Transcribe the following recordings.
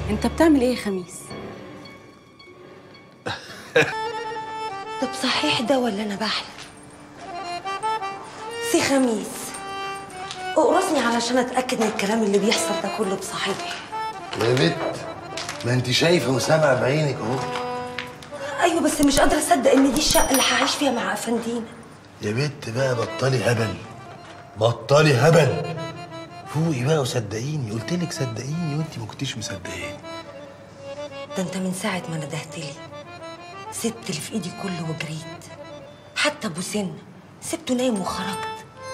انت بتعمل ايه يا خميس ده بصحيح ده ولا انا بحلم سي خميس اقرصني علشان اتاكد ان الكلام اللي بيحصل ده كله بصحيح يا بت ما انت شايفه وسامعه بعينك اهو ايوه بس مش قادره اصدق ان دي الشقه اللي هعيش فيها مع افندينا يا بت بقى بطلي هبل بطلي هبل فوقي بقى وصدقيني قلت لك صدقيني وانت ما كنتيش مصدقاني ده انت من ساعه ما ندهت لي سبت اللي في ايدي كله وجريت حتى ابو سن سبته نايم وخرجت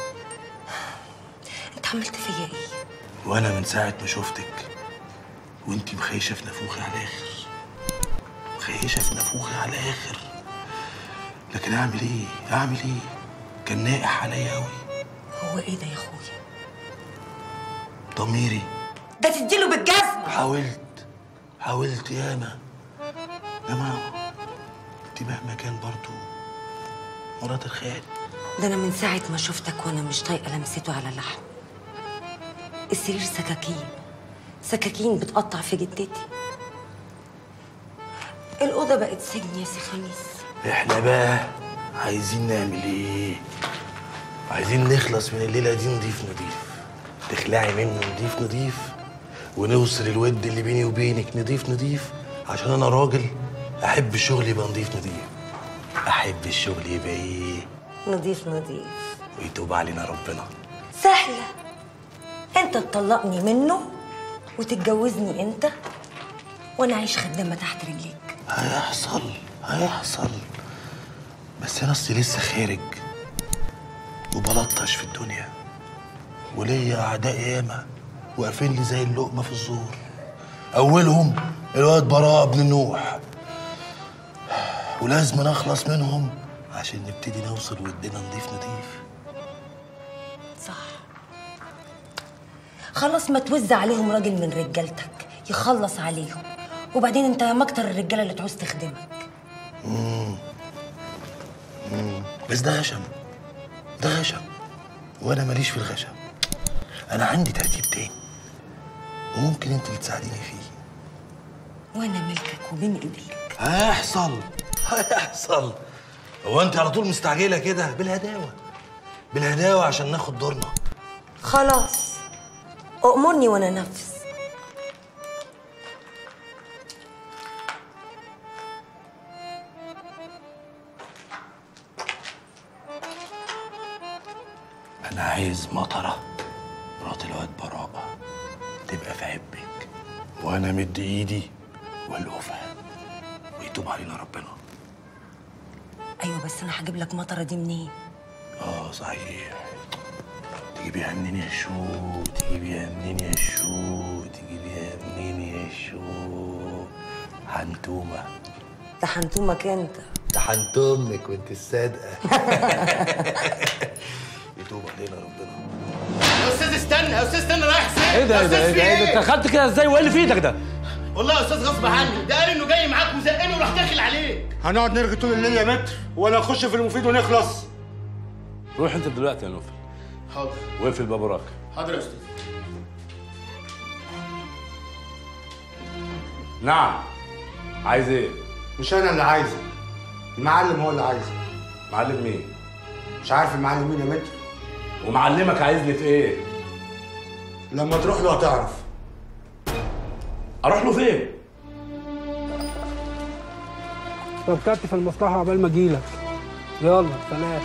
انت عملت فيا ايه وانا من ساعه ما شفتك وانت مخيشه في نافوخي على الاخر مخيشه في نافوخي على الاخر لكن اعمل ايه اعمل ايه كان ناقح عليا قوي هو ايه ده يا اخويا ضميري ده تديله بالجزمه حاولت حاولت ياما انما انت مهما كان برضو مرات الخيال ده انا من ساعه ما شفتك وانا مش طايقه لمسته على لحم السرير سكاكين سكاكين بتقطع في جدتي الاوضه بقت سجن يا سي خميس احنا بقى عايزين نعمل ايه عايزين نخلص من الليله دي نضيف نضيف تخلعي منه نضيف نضيف ونوصل الود اللي بيني وبينك نضيف نضيف عشان انا راجل احب الشغل يبقى نضيف نضيف احب الشغل يبقى ايه نضيف نضيف ويتوب علينا ربنا سهله انت تطلقني منه وتتجوزني انت وانا اعيش خدامه تحت رجليك هيحصل هيحصل بس انا اصلي لسه خارج وبلطش في الدنيا وليا اعداء ياما واقفين لي زي اللقمه في الزور اولهم الواد براء بن نوح ولازم نخلص منهم عشان نبتدي نوصل ودنا نضيف نضيف صح خلاص ما توزع عليهم راجل من رجالتك يخلص عليهم وبعدين انت يا مكتر الرجاله اللي تعوز تخدمك بس ده غشم ده غشم وانا ماليش في الغشم انا عندي ترتيب تاني وممكن انت اللي تساعديني فيه وانا ملكك وبين ايديك هيحصل هيحصل هو انت على طول مستعجله كده بالهداوه بالهداوه عشان ناخد دورنا خلاص أأمرني وأنا أنفذ انا عايز مطره مرات الواد براء تبقى في عبك وانا مد ايدي والقفها ويتوب علينا ربنا أيوة بس أنا هجيب لك مطرة دي منين؟ اه صحيح تجيبيها منين يا شو تجيبيها منين يا شو تجيبيها منين يا شو حنتومه ده حنتومك أنت ده حنت امك وانت الصادقه يتوب علينا ربنا يا استاذ استنى يا استاذ استنى رايح فين ايه ده يا ايه ده أستاذ ايه في ده إيه ده؟ انت خدت كده ازاي وايه اللي في ايدك ده؟ والله يا استاذ غصب عني ده قال انه جاي معاك وزقني وراح داخل عليك هنقعد نرغي طول الليل يا متر ولا نخش في المفيد ونخلص روح انت دلوقتي يا نوفل حاضر واقفل باب وراك حاضر يا استاذ نعم عايز ايه؟ مش انا اللي عايزه المعلم هو اللي عايزه معلم مين؟ مش عارف المعلم مين يا متر ومعلمك عايزني في ايه؟ لما تروح له هتعرف اروح له فين؟ فكرت في المصلحة عقبال ما اجيلك يلا سلام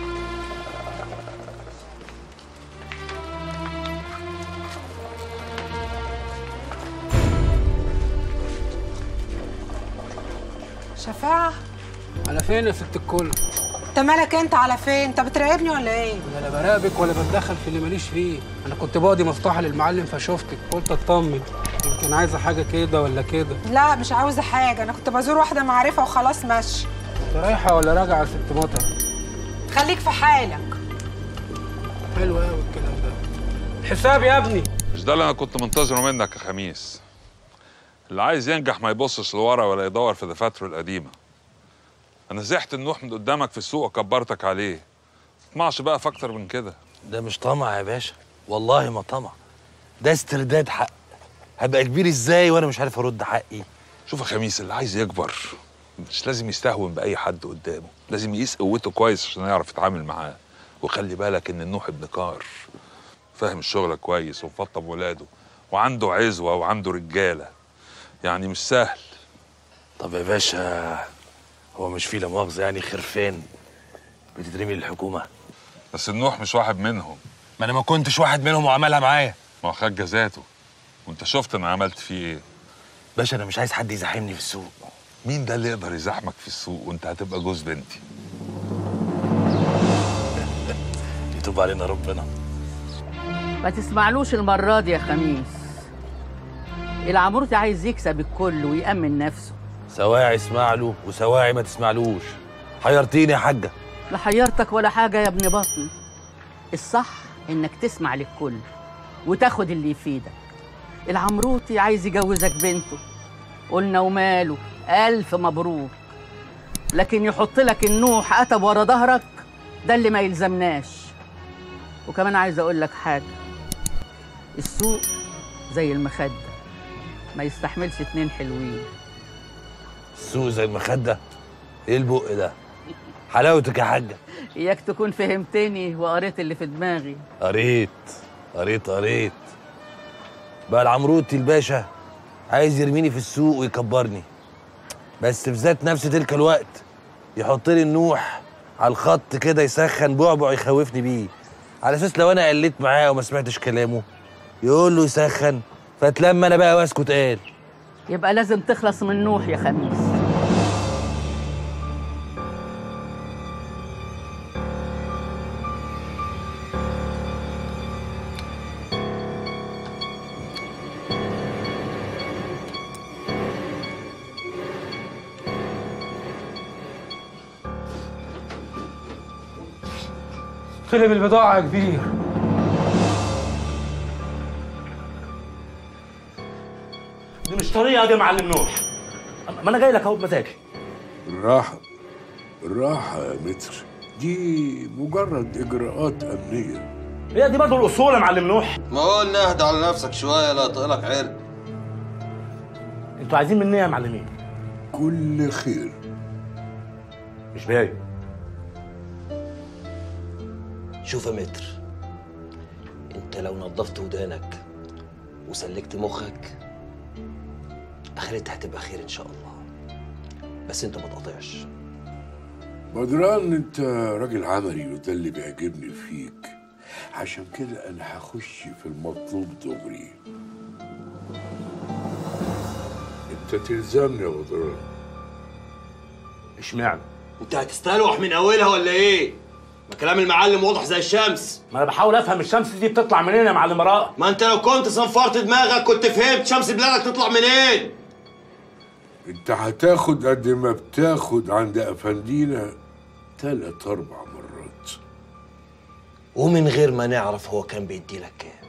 شفاعة على فين يا ست الكل؟ انت مالك انت على فين انت بتراقبني ولا ايه انا لا براقبك ولا بتدخل في اللي ماليش فيه انا كنت بادي مصلحة للمعلم فشفتك قلت اطمن يمكن عايزة حاجة كده ولا كده لا مش عاوزه حاجه انا كنت بزور واحده معرفه وخلاص ماشي انت رايحة ولا راجعة يا ست مطر؟ خليك في حالك حلو قوي الكلام ده الحساب يا ابني مش ده اللي انا كنت منتظره منك يا خميس اللي عايز ينجح ما يبصش لورا ولا يدور في دفاتره القديمه انا زحت النوح من قدامك في السوق وكبرتك عليه تطمعش بقى في اكتر من كده ده مش طمع يا باشا والله ما طمع ده استرداد حق هبقى كبير ازاي وانا مش عارف ارد حقي شوف يا خميس اللي عايز يكبر مش لازم يستهون باي حد قدامه لازم يقيس قوته كويس عشان يعرف يتعامل معاه وخلي بالك ان النوح ابن كار فاهم الشغل كويس ومفطم ولاده وعنده عزوه وعنده رجاله يعني مش سهل طب يا باشا هو مش في لا مؤاخذه يعني خرفان بتترمي للحكومه بس النوح مش واحد منهم ما انا ما كنتش واحد منهم وعملها معايا ما هو خد جزاته وانت شفت انا عملت فيه ايه باشا انا مش عايز حد يزاحمني في السوق مين ده اللي يقدر يزاحمك في السوق وانت هتبقى جوز بنتي يتوب علينا ربنا ما تسمعلوش المرة دي يا خميس العمروتي عايز يكسب الكل ويأمن نفسه سواعي اسمع له وسواعي ما تسمعلوش حيرتيني يا حاجه لا حيرتك ولا حاجة يا ابن بطني الصح انك تسمع للكل وتاخد اللي يفيدك العمروتي عايز يجوزك بنته قلنا وماله ألف مبروك لكن يحط لك النوح أتب ورا ظهرك ده اللي ما يلزمناش وكمان عايز أقول لك حاجة السوق زي المخدة ما يستحملش اتنين حلوين السوق زي المخده ايه البق ده حلاوتك يا حاجه إياك تكون فهمتني وقريت اللي في دماغي قريت قريت قريت بقى العمروتي الباشا عايز يرميني في السوق ويكبرني بس في ذات نفس تلك الوقت يحط لي النوح على الخط كده يسخن بعبع يخوفني بيه على اساس لو انا قلت معاه وما سمعتش كلامه يقول له يسخن فاتلم انا بقى واسكت قال يبقى لازم تخلص من نوح يا خميس طلب البضاعة يا كبير دي مش طريقه دي يا معلم نوح ما انا جاي لك اهو بمزاجي الراحة الراحة يا متر دي مجرد إجراءات أمنية هي دي برضه الاصول يا معلم نوح ما قلنا اهدى على نفسك شويه لا طقلك عرق انتوا عايزين مني إيه يا معلمين كل خير مش باين شوف يا متر انت لو نظفت ودانك وسلكت مخك اخرتها هتبقى خير ان شاء الله بس انت ما تقاطعش بدران انت راجل عملي وده اللي بيعجبني فيك عشان كده انا هخش في المطلوب دغري انت تلزمني يا بدران اشمعنى انت هتستلوح من اولها ولا ايه ما كلام المعلم واضح زي الشمس ما انا بحاول افهم الشمس دي بتطلع منين يا معلم راء ما انت لو كنت صنفرت دماغك كنت فهمت شمس بلادك تطلع منين انت هتاخد قد ما بتاخد عند افندينا تلات اربع مرات ومن غير ما نعرف هو كان بيدي لك كام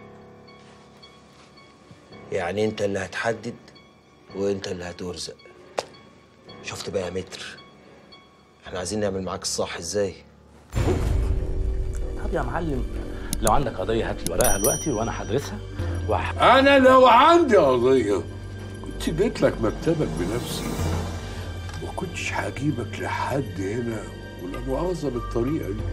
يعني انت اللي هتحدد وانت اللي هترزق شفت بقى يا متر احنا عايزين نعمل معاك الصح ازاي طب يا معلم لو عندك قضيه هات لي ورقها دلوقتي وانا هدرسها وح... انا لو عندي قضيه كنت جيت لك مكتبك بنفسي ما كنتش هجيبك لحد هنا ولا مؤاخذه بالطريقه دي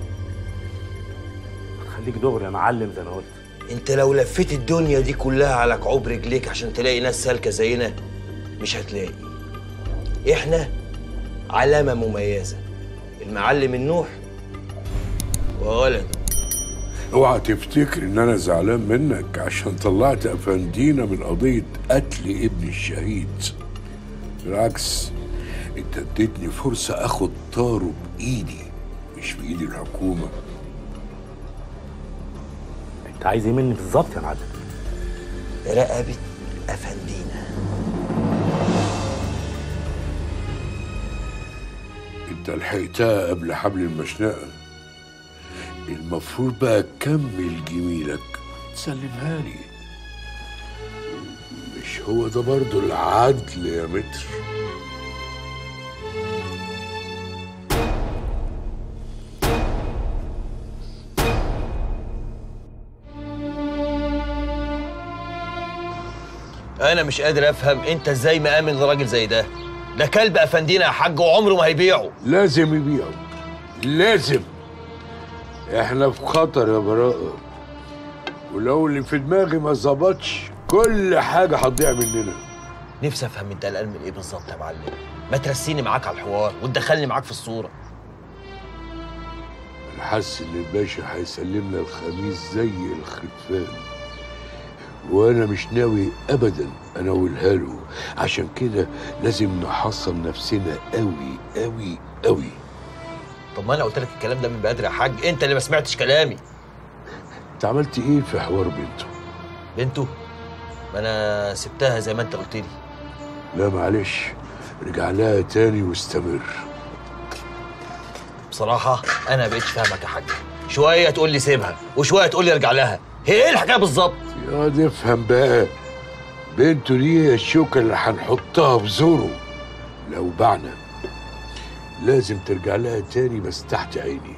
خليك دغري يا معلم زي ما قلت انت لو لفيت الدنيا دي كلها على كعوب رجليك عشان تلاقي ناس سالكه زينا مش هتلاقي احنا علامه مميزه المعلم النوح وولده اوعى تفتكر ان انا زعلان منك عشان طلعت افندينا من قضيه قتل ابن الشهيد بالعكس انت اديتني فرصه اخد طاره بايدي مش بايد الحكومه انت عايز ايه مني بالظبط يا معلم رقبه افندينا انت لحقتها قبل حبل المشنقه المفروض بقى تكمل جميلك تسلمها لي مش هو ده برضو العدل يا متر انا مش قادر افهم انت ازاي مآمن لراجل زي ده ده كلب افندينا يا حاج وعمره ما هيبيعه لازم يبيعه لازم احنا في خطر يا براءة ولو اللي في دماغي ما ظبطش كل حاجة هتضيع مننا نفسي افهم انت قلقان من ايه بالظبط يا معلم ما ترسيني معاك على الحوار وتدخلني معاك في الصوره انا حاسس ان الباشا هيسلمنا الخميس زي الخرفان وانا مش ناوي ابدا اناولها له عشان كده لازم نحصن نفسنا قوي قوي قوي طب ما انا قلت لك الكلام ده من بدري يا حاج انت اللي ما سمعتش كلامي انت عملت ايه في حوار بنته بنته ما انا سبتها زي ما انت قلت لي لا معلش رجع لها تاني واستمر بصراحه انا بقيتش فاهمك يا حاج شويه تقول لي سيبها وشويه تقول لي ارجع لها هي ايه الحكايه بالظبط يا دي افهم بقى بنته دي هي الشوكة اللي هنحطها في زوره لو بعنا لازم ترجع لها تاني بس تحت عيني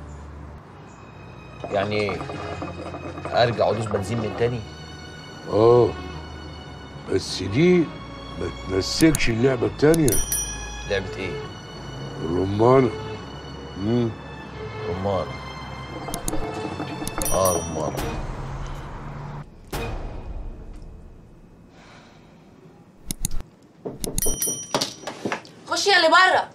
يعني ارجع ادوس بنزين من تاني اه بس دي ما تنسكش اللعبة التانية لعبه ايه الرمانة مم. رمان اه رمان خشي يا اللي بره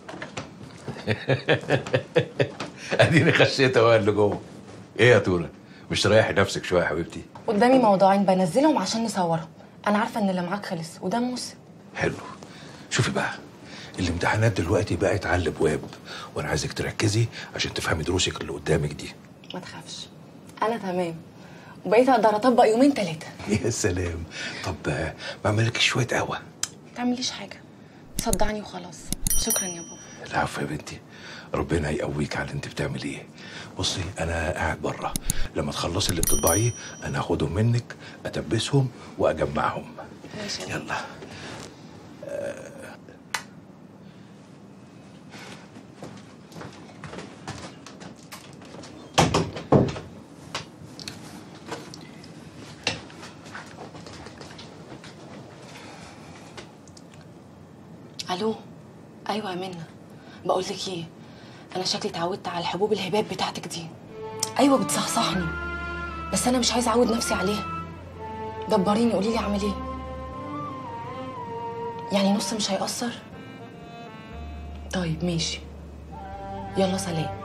اديني خشيت اهو اللي جوه ايه يا تونه مش تريحي نفسك شويه يا حبيبتي قدامي موضوعين بنزلهم عشان نصورهم انا عارفه ان اللي معاك خلص وده موسم حلو شوفي بقى الامتحانات دلوقتي بقت على الابواب وانا عايزك تركزي عشان تفهمي دروسك اللي قدامك دي ما تخافش انا تمام وبقيت اقدر اطبق يومين ثلاثه يا سلام طب آه، ما اعملك شويه قهوه ما تعمليش حاجه صدعني وخلاص شكرا يا بابا العفو يا بنتي ربنا يقويك على اللي انت بتعمليه بصي انا قاعد بره لما تخلصي اللي بتطبعيه انا هاخدهم منك اتبسهم واجمعهم ماشي يلا الو ايوه يا منى بقول لك ايه انا شكلي اتعودت على الحبوب الهباب بتاعتك دي ايوه بتصحصحني بس انا مش عايزه اعود نفسي عليها دبريني قولي لي اعمل ايه يعني نص مش هيأثر طيب ماشي يلا سلام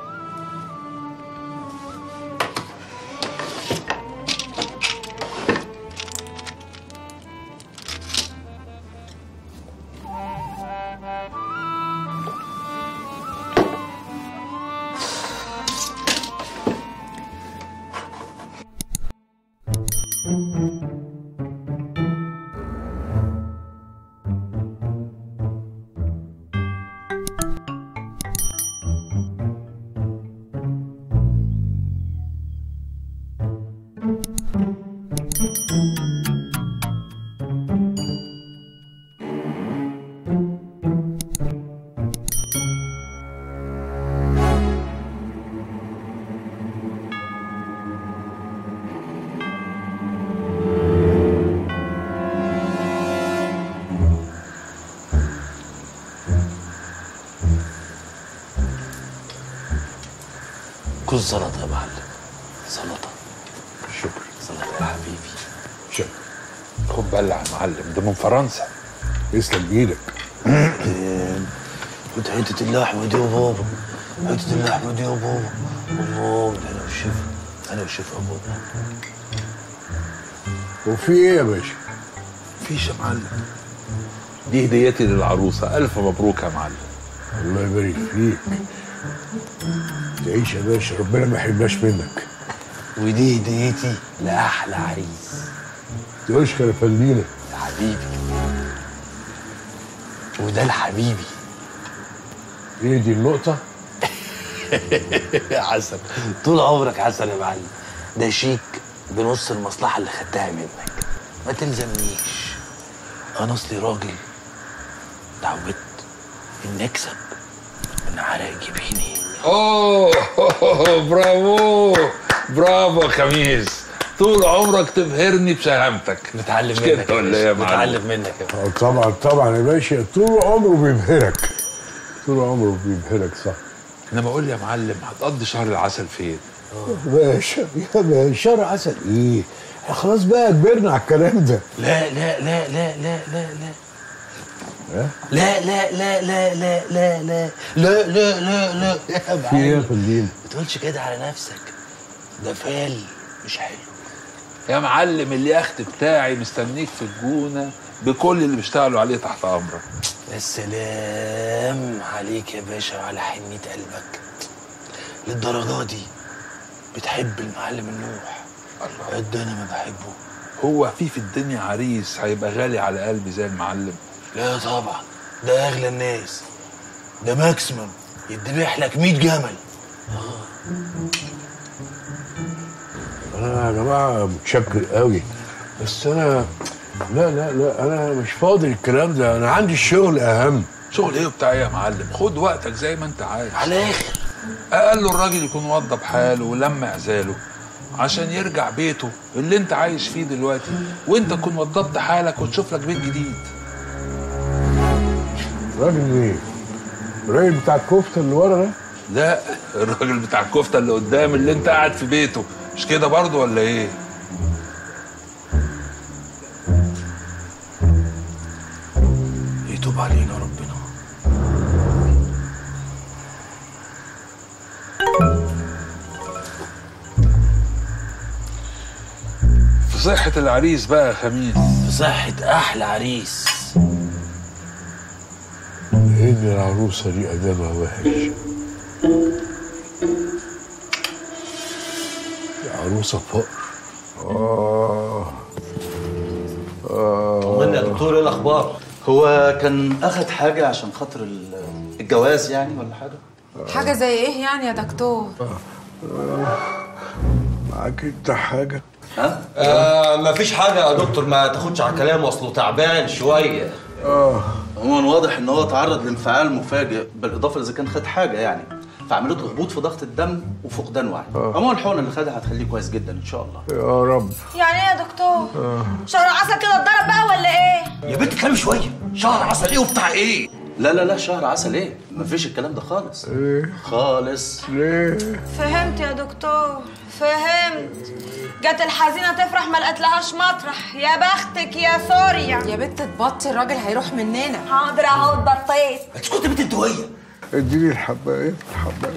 كل سلطه يا معلم سلطه شكرا سلطه يا حبيبي شكرا خد بلع يا معلم ده من فرنسا يسلم بايدك خد حته اللحمه دي يا بابا حته اللحمه دي يا بابا الله ده انا والشفا انا والشفا يا بابا وفي ايه يا باشا مفيش يا معلم دي هديتي للعروسه الف مبروك يا معلم الله يبارك فيك تعيش يا باشا ربنا ما يحرمناش منك ودي هديتي لاحلى عريس تقولش خلفلينا يا حبيبي وده لحبيبي ايه دي النقطة؟ يا حسن طول عمرك حسن يا معلم ده شيك بنص المصلحة اللي خدتها منك ما تلزمنيش أنا أصلي راجل اتعودت إني أكسب من عرق جبيني اوه برافو برافو خميس طول عمرك تبهرني بشهامتك نتعلم مش منك كده يا ولا باشا، ايه يا معلم نتعلم منك يا آه، طبعا طبعا يا باشا طول عمره بيبهرك طول عمره بيبهرك صح انا بقول يا معلم هتقضي شهر العسل فين يا باشا يا باشا شهر عسل ايه إحنا خلاص بقى كبرنا على الكلام ده لا لا لا لا لا لا لا ها؟ لا لا لا لا لا لا لا لا لا لا لا يا في ايه يا معلم فندم ما تقولش كده على نفسك ده فال مش حلو يا معلم اليخت بتاعي مستنيك في الجونه بكل اللي بيشتغلوا عليه تحت امرك يا سلام عليك يا باشا وعلى حنية قلبك للدرجة دي بتحب المعلم النوح قد انا ما بحبه هو في في الدنيا عريس هيبقى غالي على قلبي زي المعلم لا طبعا ده اغلى الناس ده ماكسيمم يدبح لك 100 جمل انا يا جماعه متشكر قوي بس انا لا لا لا انا مش فاضي الكلام ده انا عندي الشغل اهم شغل ايه وبتاع ايه يا معلم خد وقتك زي ما انت عايز على الاخر اقل الراجل يكون وضب حاله ولم عزاله عشان يرجع بيته اللي انت عايش فيه دلوقتي وانت تكون وضبت حالك وتشوف لك بيت جديد راجل ايه الراجل بتاع الكفته اللي ورا ده لا الراجل بتاع الكفته اللي قدام اللي انت قاعد في بيته مش كده برضه ولا ايه يتوب علينا ربنا في صحة العريس بقى يا خميس في صحة احلى عريس ان العروسه دي ادابها وحش دي عروسه فقر اه طمني يا دكتور ايه الاخبار؟ هو كان اخد حاجه عشان خاطر ال- الجواز يعني ولا حاجه؟ حاجة زي ايه يعني يا دكتور؟ معاك انت حاجه ها؟ آه مفيش حاجه يا دكتور ما تاخدش على كلامه اصله تعبان شويه اه عموما واضح ان هو تعرض لانفعال مفاجئ بالاضافه اذا كان خد حاجه يعني فعملت له هبوط في ضغط الدم وفقدان وعي عموما الحقنه اللي خدها هتخليه كويس جدا ان شاء الله يا رب يعني ايه يا دكتور؟ آه. شهر عسل كده اتضرب بقى ولا ايه؟ يا بنت كلام شويه شهر عسل ايه وبتاع ايه لا لا لا شهر عسل ايه مفيش الكلام ده خالص ايه خالص ليه فهمت يا دكتور فهمت جت الحزينة تفرح ما لقيتلهاش مطرح يا بختك يا سوريا يا بنت تبطي الراجل هيروح مننا حاضر اهو اتبطيت اسكتي بنت انتويه اديني الحبايه الحبايه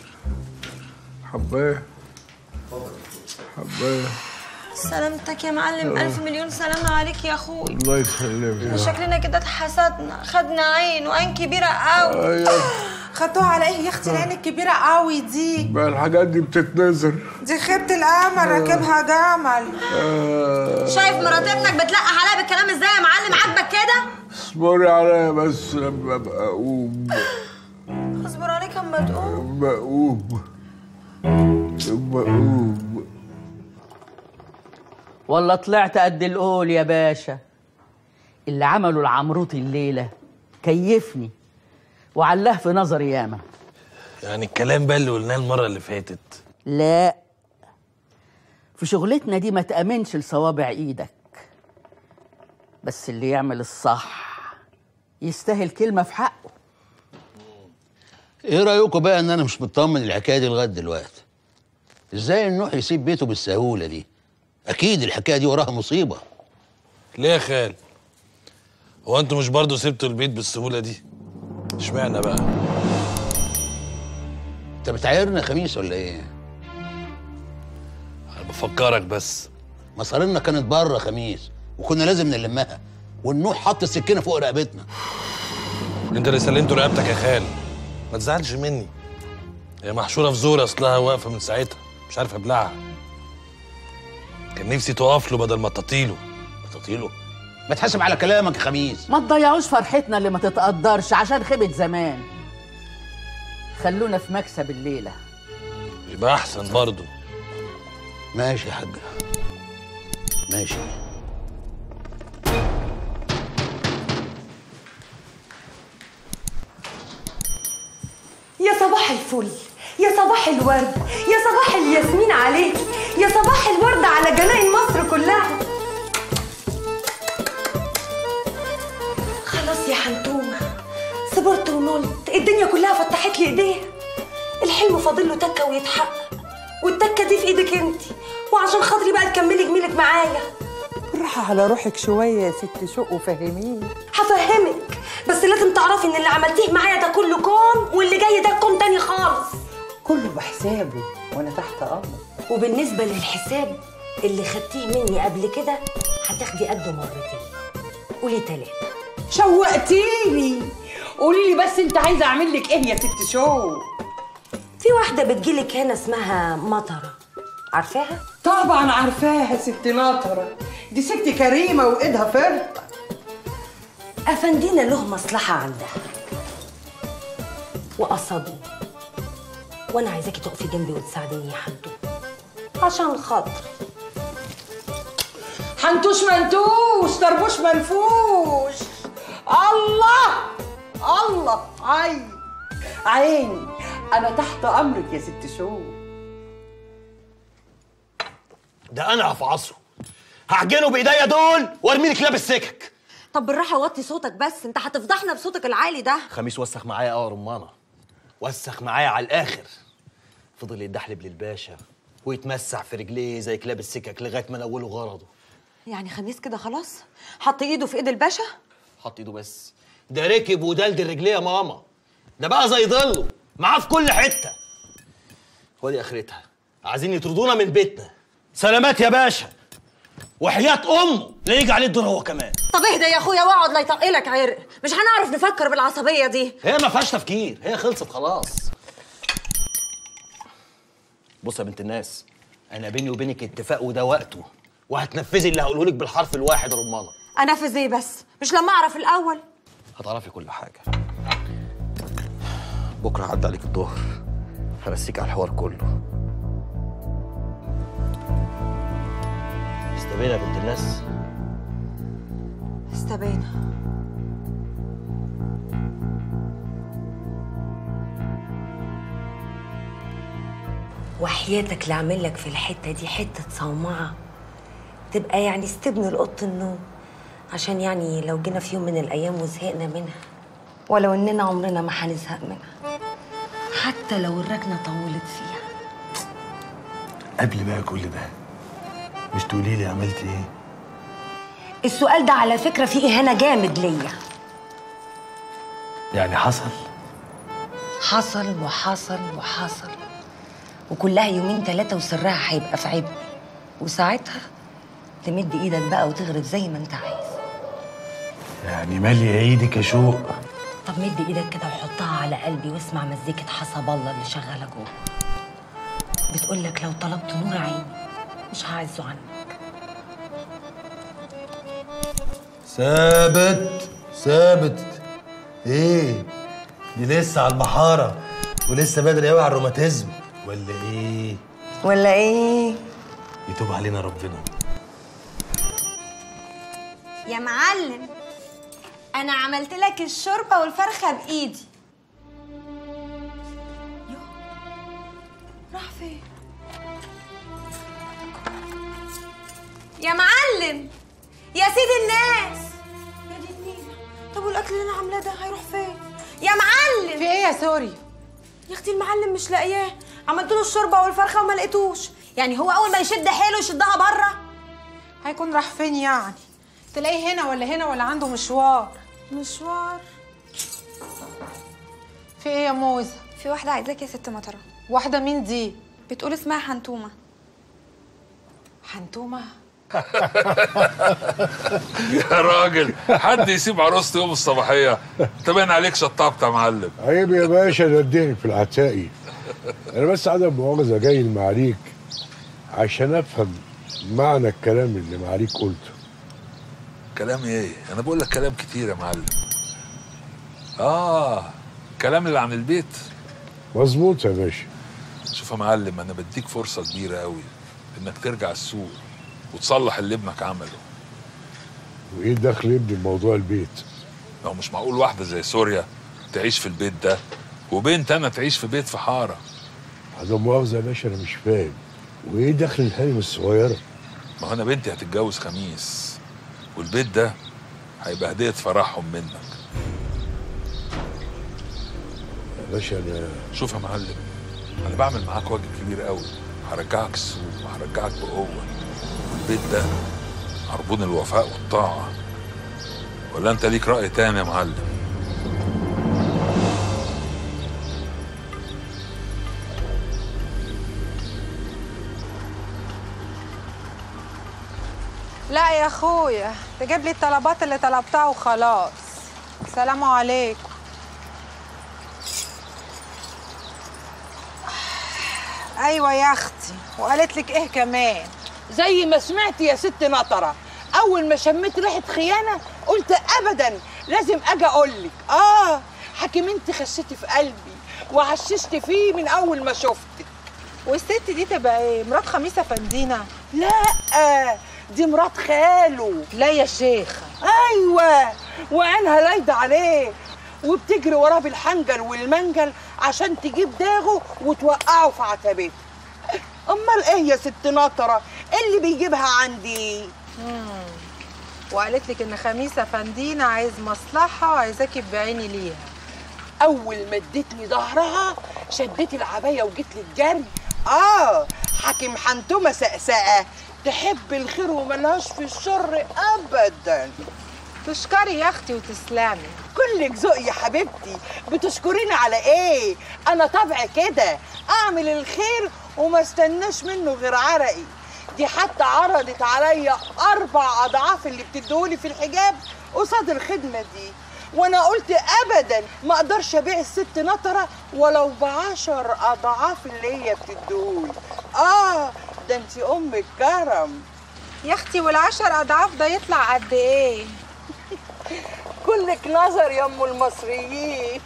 حبايه حبايه سلامتك يا معلم آه. ألف مليون سلامة عليك يا أخوي الله يسلمك شكلنا كده اتحسدنا خدنا عين وعين كبيرة قوي ايوه خدوها على ايه يا اختي العين الكبيرة قوي دي بقى الحاجات دي بتتنزل دي خيبة القمر راكبها جمل آه. شايف مرات ابنك بتلقح عليا بالكلام ازاي يا معلم عاجبك كده؟ اصبري عليا بس لما ابقى اقوم اصبر عليك اما تقوم لما اقوم لما اقوم والله طلعت قد القول يا باشا اللي عمله العمروطي الليلة كيفني وعلاه في نظري ياما يعني الكلام بقى اللي قلناه المرة اللي فاتت لا في شغلتنا دي ما تأمنش لصوابع ايدك بس اللي يعمل الصح يستاهل كلمة في حقه ايه رايكم بقى ان انا مش مطمن الحكايه دي لغايه دلوقتي ازاي النوح يسيب بيته بالسهوله دي اكيد الحكايه دي وراها مصيبه ليه يا خال هو انتوا مش برضه سبتوا البيت بالسهولة دي اشمعنى بقى انت بتعايرنا خميس ولا ايه انا بفكرك بس مصارينا كانت بره خميس وكنا لازم نلمها والنوح حط السكينه فوق رقبتنا انت اللي سلمته رقبتك يا خال ما تزعلش مني هي محشورة في زور اصلها واقفة من ساعتها مش عارف ابلعها كان نفسي تقف له بدل ما تطيله تطيله ما تحاسب على كلامك يا خميس ما تضيعوش فرحتنا اللي ما تتقدرش عشان خيبة زمان خلونا في مكسب الليلة يبقى احسن برضه ماشي يا حاجه ماشي يا صباح الفل يا صباح الورد يا صباح الياسمين عليك يا صباح الورد على جناين مصر كلها خلاص يا حنتومة صبرت ونلت الدنيا كلها فتحت لي ايديها الحلم فاضل له تكة ويتحقق والتكة دي في ايدك انت وعشان خاطري بقى تكملي جميلك معايا بالراحة على روحك شوية يا ست شوق وفهميني هفهمك بس لازم تعرفي ان اللي عملتيه معايا ده كله كوم واللي جاي ده كوم تاني خالص كله بحسابه وانا تحت امرك وبالنسبة للحساب اللي خدتيه مني قبل كده هتاخدي قده مرتين قولي تلاتة شوقتيني قولي لي بس انت عايزه اعمل لك ايه يا ست شوق في واحدة بتجيلك هنا اسمها مطرة عارفاها؟ طبعا عارفاها ست ناطرة دي ست كريمة وايدها فرطة أفندينا له مصلحة عندها وقصدني وأنا عايزاكي تقفي جنبي وتساعديني يا حمدو عشان خاطري حنتوش منتوش طربوش منفوش الله الله عيني عيني انا تحت امرك يا ست شوق ده انا هفعصه هعجنه بايديا دول وارمي لك لابس سكك طب بالراحه وطي صوتك بس انت هتفضحنا بصوتك العالي ده خميس وسخ معايا اه رمانه وسخ معايا على الاخر فضل يتدحلب للباشا ويتمسح في رجليه زي كلاب السكك لغايه ما نوله غرضه يعني خميس كده خلاص حط ايده في ايد الباشا حط ايده بس ده ركب ودلدل رجليه يا ماما ده بقى زي ظله معاه في كل حته ودي اخرتها عايزين يطردونا من بيتنا سلامات يا باشا وحياة امه لا يجي عليه الدور هو كمان طب اهدى يا اخويا واقعد لا يطقلك عرق مش هنعرف نفكر بالعصبيه دي هي ما فيهاش تفكير هي خلصت خلاص بص يا بنت الناس انا بيني وبينك اتفاق وده وقته وهتنفذي اللي هقوله لك بالحرف الواحد رمانه انفذ ايه بس مش لما اعرف الاول هتعرفي كل حاجه بكره عدى عليك الظهر هرسيك على الحوار كله استبينا يا بنت الناس استبينا وحياتك اللي عامل لك في الحتة دي حتة صومعة تبقى يعني استبن القط النوم عشان يعني لو جينا في يوم من الأيام وزهقنا منها ولو إننا عمرنا ما هنزهق منها حتى لو الركنة طولت فيها قبل بقى كل ده مش تقولي لي عملت ايه السؤال ده على فكرة فيه إهانة جامد ليا يعني حصل حصل وحصل وحصل وكلها يومين ثلاثة وسرها هيبقى في عبء وساعتها تمد ايدك بقى وتغرب زي ما انت عايز يعني مالي ايدك يا شوق طب مد ايدك كده وحطها على قلبي واسمع مزيكة حسب الله اللي شغالة جوه بتقول لك لو طلبت نور عيني مش هعزه عنك ثابت ثابت ايه دي لسه على البحاره ولسه بدري قوي على الروماتيزم ولا ايه ولا ايه يتوب علينا ربنا يا معلم انا عملت لك الشوربه والفرخه بايدي يوه. راح فين يا معلم يا سيد الناس يا دي النيلة طب والاكل اللي انا عاملاه ده هيروح فين يا معلم في ايه يا سوري يا اختي المعلم مش لاقياه عملت له الشوربه والفرخه وما لقيتوش يعني هو اول ما يشد حيله يشدها بره هيكون راح فين يعني تلاقيه هنا ولا هنا ولا عنده مشوار مشوار في ايه يا موزة في واحدة عايزاك يا ست مطرة واحدة مين دي بتقول اسمها حنتومة حنتومة يا راجل حد يسيب عروسته يوم الصباحيه انت باين عليك شطبت يا معلم عيب يا باشا ده اديني في العتاقي انا بس عدم مؤاخذه جاي المعاليك عشان افهم معنى الكلام اللي معاليك قلته كلام ايه انا بقول لك كلام كتير يا معلم اه كلام اللي عن البيت مظبوط يا باشا شوف يا معلم انا بديك فرصه كبيره قوي انك ترجع السوق وتصلح اللي ابنك عمله وايه دخل ابني بموضوع البيت لو مش معقول واحده زي سوريا تعيش في البيت ده وبنت انا تعيش في بيت في حاره عدم مؤاخذه يا باشا انا مش فاهم وايه دخل الهانم الصغيره ما هو انا بنتي هتتجوز خميس والبيت ده هيبقى هديه فرحهم منك يا باشا انا شوف يا معلم انا بعمل معاك واجب كبير قوي هرجعك السوق وهرجعك بقوه والبيت ده عربون الوفاء والطاعه ولا انت ليك راي تاني يا معلم لا يا اخويا تجيب لي الطلبات اللي طلبتها وخلاص سلام عليكم ايوه يا اختي وقالت لك ايه كمان زي ما سمعت يا ست نطرة أول ما شميت ريحة خيانة قلت أبدا لازم أجي أقول لك آه حكيم أنت خشيتي في قلبي وعششت فيه من أول ما شفتك والست دي تبقى ايه مرات خميسه فندينا لا دي مرات خاله لا يا شيخه أيوة وعينها لايدة عليه وبتجري وراه بالحنجل والمنجل عشان تجيب داغه وتوقعه في عتبته امال ايه يا ست نطره اللي بيجيبها عندي مم. وقالت لك ان خميسه فندينا عايز مصلحه وعايزاكي تبيعيني ليها اول ما ادتني ظهرها شدت العبايه وجيت لي الجري اه حاكم حنتومه سقسقه تحب الخير وملهاش في الشر ابدا تشكري يا اختي وتسلمي كلك ذوق يا حبيبتي بتشكريني على ايه انا طبعي كده اعمل الخير وما استناش منه غير عرقي دي حتى عرضت عليا اربع اضعاف اللي بتديهولي في الحجاب قصاد الخدمه دي وانا قلت ابدا ما اقدرش ابيع الست نطره ولو بعشر اضعاف اللي هي بتديهولي اه ده انت ام الكرم يا اختي والعشر اضعاف ده يطلع قد ايه كلك نظر يا ام المصريين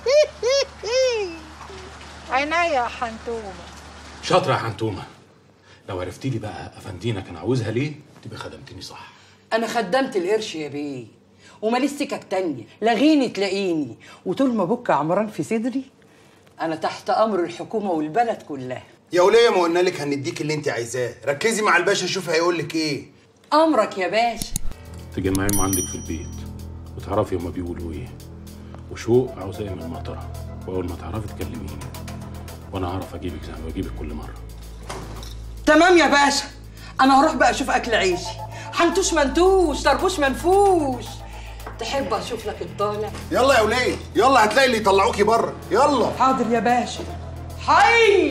عينيا يا حنتومه شاطرة يا حنتومة لو عرفتي لي بقى افندينا كان عاوزها ليه تبقى خدمتني صح انا خدمت القرش يا بيه وماليش سكك تانية لغيني تلاقيني وطول ما بك عمران في صدري انا تحت امر الحكومه والبلد كلها يا وليه ما قلنا لك هنديك اللي انت عايزاه ركزي مع الباشا شوف هيقول لك ايه امرك يا باشا تجمعيهم عندك في البيت وتعرفي هما بيقولوا ايه وشوق عاوزة ايه من مطرة واول ما تعرفي تكلميني وانا هعرف اجيبك زي ما بجيبك كل مرة تمام يا باشا انا هروح بقى اشوف اكل عيشي حنتوش منتوش طربوش منفوش تحب اشوف لك الطالع يلا يا وليه يلا هتلاقي اللي يطلعوكي بره يلا حاضر يا باشا حي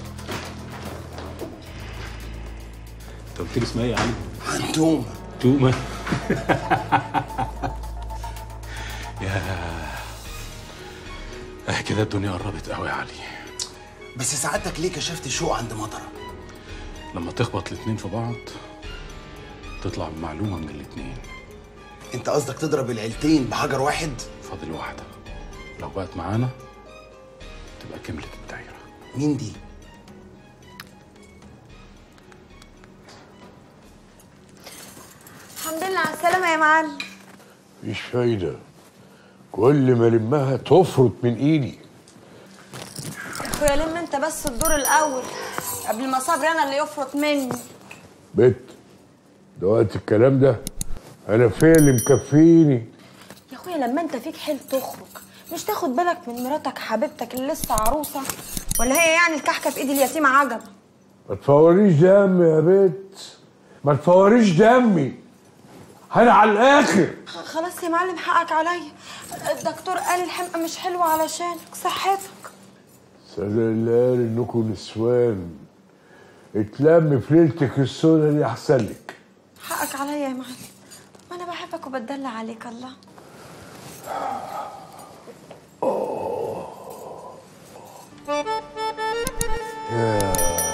انت قلت لي اسمها ايه يا علي؟ حنتومه تومة يا اه كده الدنيا قربت قوي يا علي بس سعادتك ليه كشفت شوق عند مطره لما تخبط الاتنين في بعض تطلع بمعلومة من الاتنين انت قصدك تضرب العيلتين بحجر واحد فاضل واحدة لو بقت معانا تبقى كملت الدايرة مين دي الحمد لله على السلامة يا معلم مفيش فايدة كل ما لمها تفرط من ايدي يا اخويا لم انت بس الدور الاول قبل ما صبري انا اللي يفرط مني بت ده وقت الكلام ده انا فيا اللي مكفيني يا اخويا لما انت فيك حيل تخرج مش تاخد بالك من مراتك حبيبتك اللي لسه عروسه ولا هي يعني الكحكه في ايد اليتيمه عجب ما تفوريش دمي يا بت ما تفوريش دمي انا على الاخر خ- خلاص يا معلم حقك عليا الدكتور قال الحمقى مش حلوه علشانك صحتك سأل الله قال انكم نسوان اتلم في ليلتك السودا دي احسن لك حقك عليا يا معلم ما انا بحبك وبتدلع عليك الله يا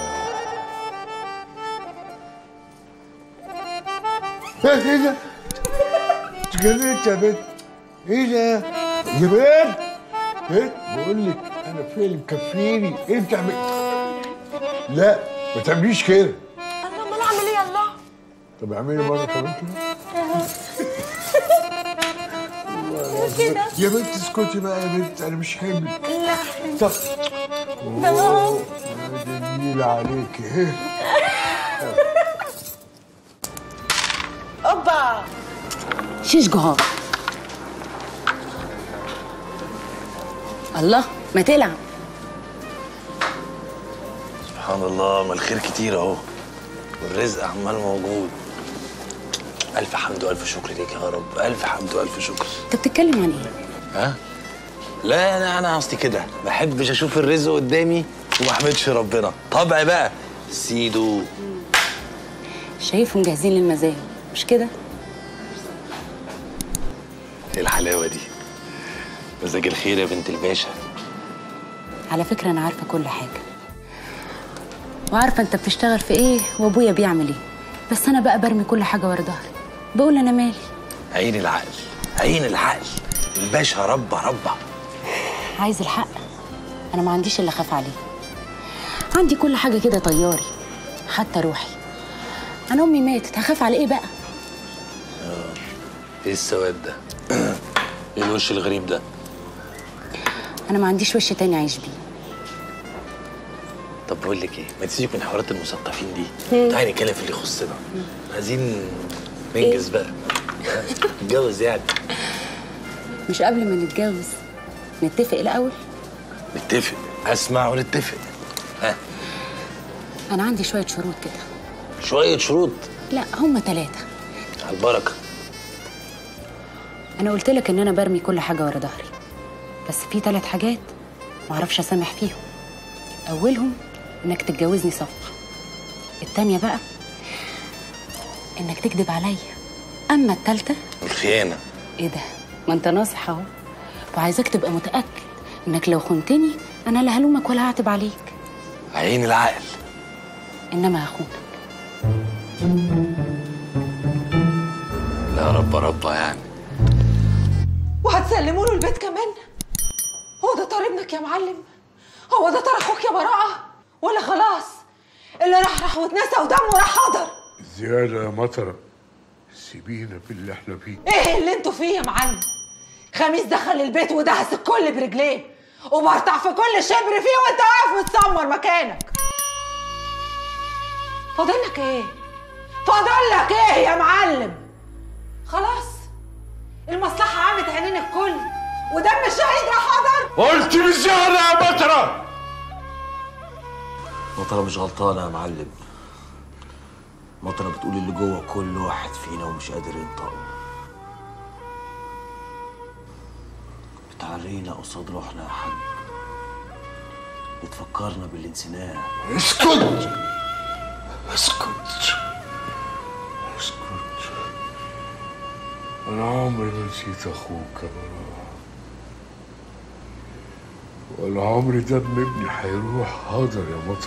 ايه ده؟ اتجننت يا بنت ايه ده؟ يا بنت بنت بقول لك انا فيا اللي مكفيني ايه اللي بتعمل لا ما تعمليش كده الله امال اعمل ايه يا الله طب اعملي مره كمان كده كده يا بنت اسكتي بقى يا بنت انا مش حمل لا طب ده أوه، يا جميل عليك ايه شيش جهار الله ما تلعب سبحان الله ما الخير كتير اهو والرزق عمال موجود الف حمد والف شكر ليك يا رب الف حمد والف شكر انت بتتكلم عن ايه ها لا انا انا قصدي كده ما احبش اشوف الرزق قدامي وما احمدش ربنا طبعي بقى سيدو شايفهم جاهزين للمزايا مش كده ايه الحلاوه دي مزاج الخير يا بنت الباشا على فكره انا عارفه كل حاجه وعارفه انت بتشتغل في ايه وابويا بيعمل ايه بس انا بقى برمي كل حاجه ورا ظهري بقول انا مالي عين العقل عين العقل الباشا ربه ربه عايز الحق انا ما عنديش اللي اخاف عليه عندي كل حاجه كده طياري حتى روحي انا امي ماتت هخاف على ايه بقى ايه السواد ده ايه الوش الغريب ده انا ما عنديش وش تاني اعيش بيه طب بقول لك ايه ما تسيبك من حوارات المثقفين دي مم. تعالي نتكلم في اللي يخصنا عايزين ننجز بقى نتجوز يعني مش قبل ما نتجوز نتفق الاول نتفق اسمع ونتفق ها انا عندي شويه شروط كده شويه شروط لا هم ثلاثه على البركه انا قلت لك ان انا برمي كل حاجه ورا ظهري بس في ثلاث حاجات ما اعرفش اسامح فيهم اولهم انك تتجوزني صفقه التانية بقى انك تكذب عليا اما التالتة الخيانه ايه ده ما انت ناصح اهو وعايزاك تبقى متاكد انك لو خنتني انا لا هلومك ولا هعتب عليك عين العقل انما هخونك لا رب رب يعني وهتسلموا له البيت كمان هو ده طار ابنك يا معلم هو ده طار اخوك يا براءه ولا خلاص اللي راح راح واتنسى ودمه راح حضر زيادة يا مطرة سيبينا باللي احنا فيه ايه اللي انتوا فيه يا معلم خميس دخل البيت ودهس الكل برجليه وبرطع في كل شبر فيه وانت واقف متسمر مكانك فاضلك ايه فاضلك ايه يا معلم خلاص المصلحة عمت عينين الكل ودم الشهيد راح حضر قلت بزيادة يا مطرة مطرة مش غلطانة يا معلم مطرة بتقول اللي جوه كل واحد فينا ومش قادر ينطقه بتعرينا قصاد روحنا يا حاج بتفكرنا باللي نسيناه اسكت اسكت اسكت انا عمري ما نسيت اخوك يا براء ولا عمري دم ابني هيروح هدر يا مطر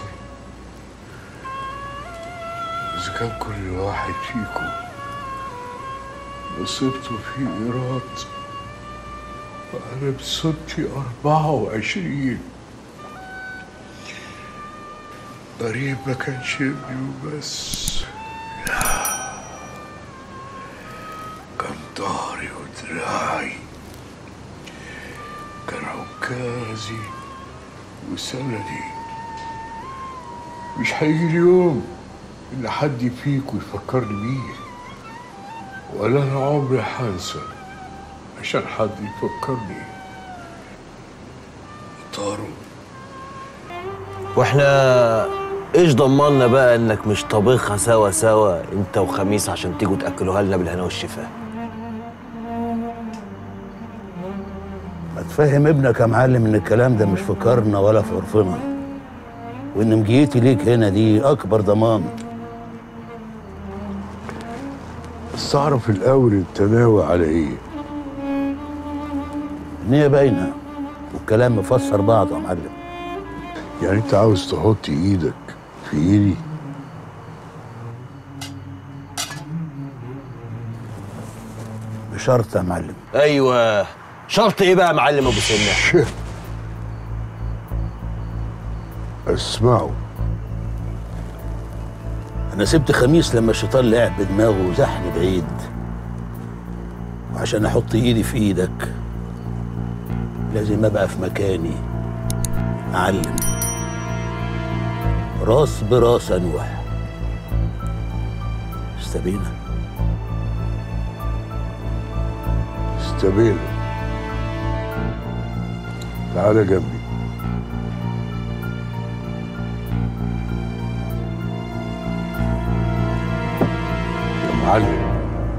اذا كان كل واحد فيكم نصيبته في ايراد فانا بصدتي اربعة وعشرين قريب ما كانش ابني وبس لا كان ظهري ودراعي كان عكازي وسندي مش هيجي اليوم إن حد فيكم يفكرني بيه ولا أنا عمري هنسى عشان حد يفكرني طاروا واحنا ايش ضمننا بقى انك مش طابخها سوا سوا انت وخميس عشان تيجوا تاكلوها لنا بالهنا والشفاء ما تفهم ابنك يا معلم ان الكلام ده مش في كارنا ولا في عرفنا وان مجيتي ليك هنا دي اكبر ضمان بس أعرف الأول أنت ناوي على إيه النية باينة والكلام مفسر بعض يا معلم يعني أنت عاوز تحط إيدك في إيدي بشرط يا معلم ايوه شرط ايه بقى يا معلم ابو سنه اسمعوا انا سبت خميس لما الشيطان لعب بدماغه وزحني بعيد وعشان احط ايدي في ايدك لازم ابقى في مكاني معلم راس براس انوح استبينا استبيل تعالى جنبي يا معلم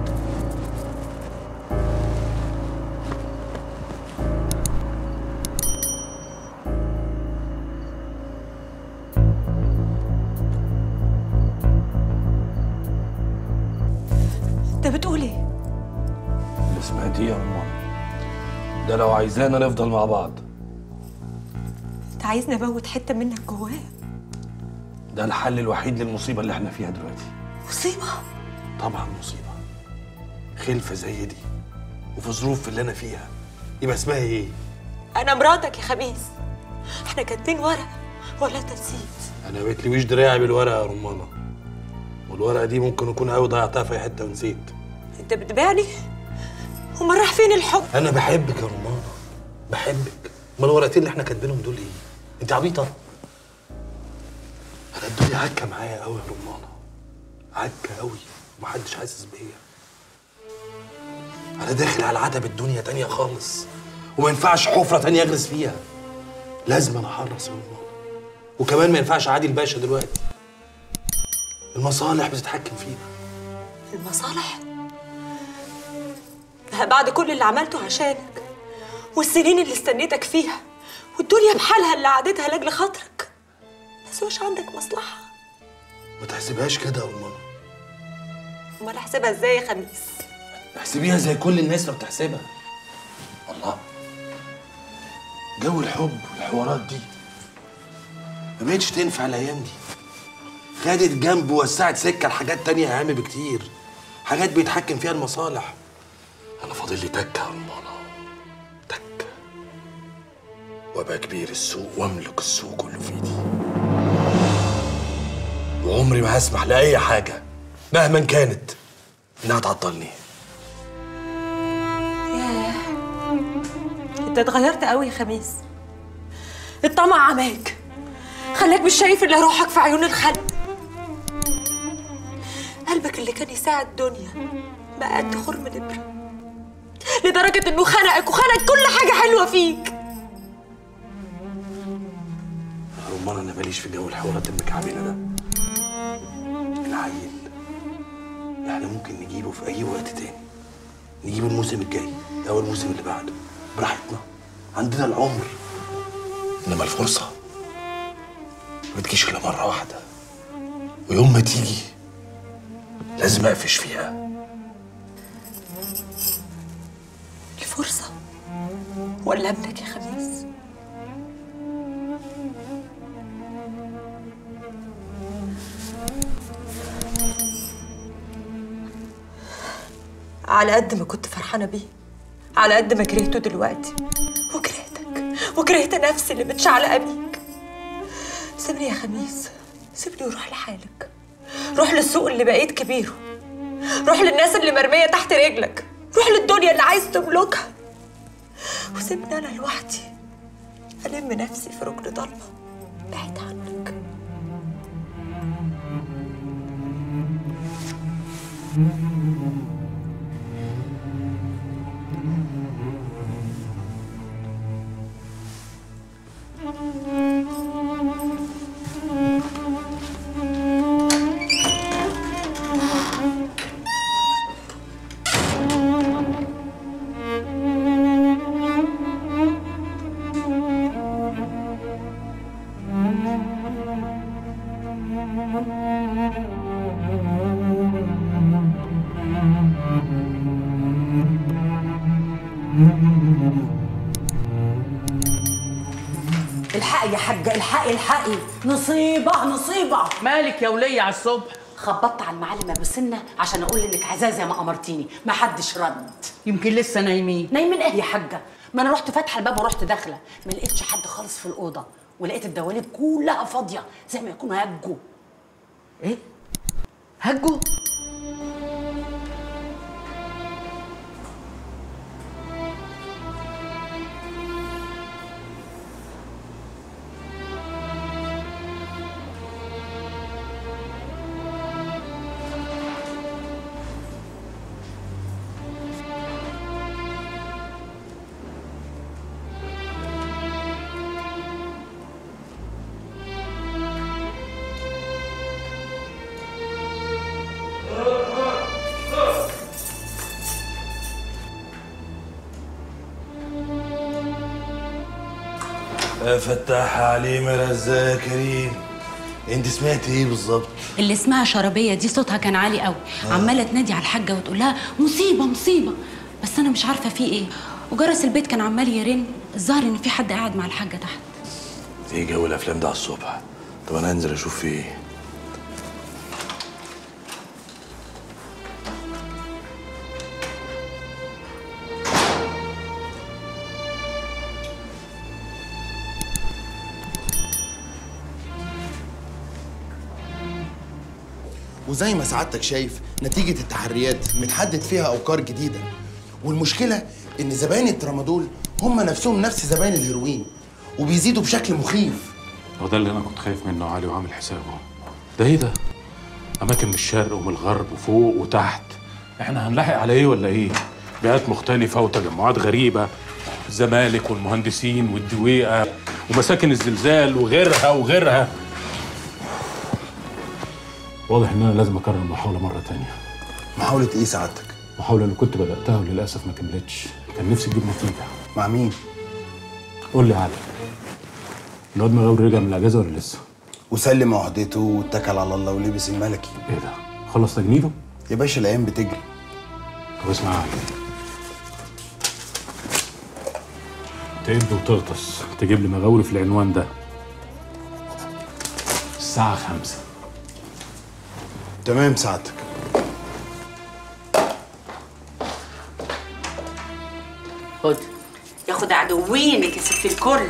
انت بتقول ايه؟ اللي سمعتيه يا رمان ده لو عايزانا نفضل مع بعض انت عايزني اموت حته منك جوايا ده الحل الوحيد للمصيبه اللي احنا فيها دلوقتي مصيبه طبعا مصيبه خلفه زي دي وفي ظروف اللي انا فيها يبقى اسمها ايه انا مراتك يا خميس احنا كاتبين ورقه ولا انت نسيت انا ما بتلويش دراعي بالورقه يا رمانه والورقه دي ممكن اكون قوي ضيعتها في أي حته ونسيت انت بتبيعني امال راح فين الحب انا بحبك يا رمانه بحبك ما الورقتين اللي احنا كاتبينهم دول ايه انت عبيطه انا الدنيا عكه معايا قوي يا رمانه عكه قوي ومحدش حاسس بيا انا داخل على عتب الدنيا تانية خالص وما ينفعش حفره تانية اغرس فيها لازم انا احرص يا رمانه وكمان ما ينفعش عادي الباشا دلوقتي المصالح بتتحكم فينا المصالح ده بعد كل اللي عملته عشانك والسنين اللي استنيتك فيها والدنيا بحالها اللي قعدتها لاجل خاطرك بس مش عندك مصلحه ما تحسبهاش كده يا رمانه امال احسبها ازاي يا خميس احسبيها زي كل الناس لو بتحسبها الله جو الحب والحوارات دي ما بقتش تنفع الايام دي خدت جنب ووسعت سكه لحاجات تانية اهم بكتير حاجات بيتحكم فيها المصالح انا فاضل لي تكه يا رمانه تكه وابقى كبير السوق واملك السوق كله في ايدي وعمري ما هسمح لاي حاجه مهما كانت انها تعطلني ياه انت اتغيرت قوي يا خميس الطمع عماك خلاك مش شايف الا روحك في عيون الخلق قلبك اللي كان يساعد الدنيا بقى قد خرم نبره لدرجة انه خنقك وخنق كل حاجة حلوة فيك رمان انا ماليش في جو الحوارات المكعبله ده العيل احنا ممكن نجيبه في اي وقت تاني نجيبه الموسم الجاي او الموسم اللي بعده براحتنا عندنا العمر انما الفرصه ما تجيش الا مره واحده ويوم ما تيجي لازم اقفش فيها الفرصة ولا ابنك يا خميس على قد ما كنت فرحانة بيه على قد ما كرهته دلوقتي وكرهتك وكرهت نفسي اللي متشعلقة بيك سيبني يا خميس سيبني وروح لحالك روح للسوق اللي بقيت كبيره روح للناس اللي مرمية تحت رجلك روح للدنيا اللي عايز تملكها وسيبني أنا لوحدي ألم نفسي في ركن ضلمة بعيد عنك الحقي يا حاجة الحقي الحقي نصيبة نصيبة مالك يا ولية على الصبح خبطت على المعلم ابو سنه عشان اقول انك عايزاه زي ما امرتيني ما حدش رد يمكن لسه نايمين نايمين ايه يا حاجه ما انا رحت فاتحه الباب ورحت داخله ما لقيتش حد خالص في الاوضه ولقيت الدواليب كلها فاضيه زي ما يكونوا هجوا ايه هجوا يا فتاح عليم يا رزاق يا كريم انت سمعتي ايه بالظبط اللي اسمها شربيه دي صوتها كان عالي قوي عماله تنادي على الحاجه وتقول لها مصيبه مصيبه بس انا مش عارفه في ايه وجرس البيت كان عمال يرن الظاهر ان في حد قاعد مع الحاجه تحت ايه جو الافلام ده على الصبح طب انا هنزل اشوف في ايه وزي ما سعادتك شايف نتيجة التحريات بنحدد فيها أوقار جديدة والمشكلة إن زباين الترامادول هم نفسهم نفس زباين الهيروين وبيزيدوا بشكل مخيف هو ده اللي انا كنت خايف منه علي وعامل حسابه ده ايه ده اماكن من الشرق ومن الغرب وفوق وتحت احنا هنلاحق على ايه ولا ايه بيئات مختلفة وتجمعات غريبة الزمالك والمهندسين والدويقة ومساكن الزلزال وغيرها وغيرها واضح ان انا لازم اكرر المحاولة مرة تانية محاولة إيه سعادتك؟ المحاولة اللي كنت بدأتها وللأسف ما كملتش كان نفسي تجيب نتيجة مع مين؟ قول لي علي الواد مغاوري رجع من الأجازة ولا لسه؟ وسلم عهدته واتكل على الله ولبس الملكي ايه ده؟ خلص تجنيده؟ يا باشا الأيام بتجري طب اسمع يا علي تقب وتغطس تجيب لي مغاوري في العنوان ده الساعة خمسة تمام سعادتك خد ياخد عدوينك يا ست الكل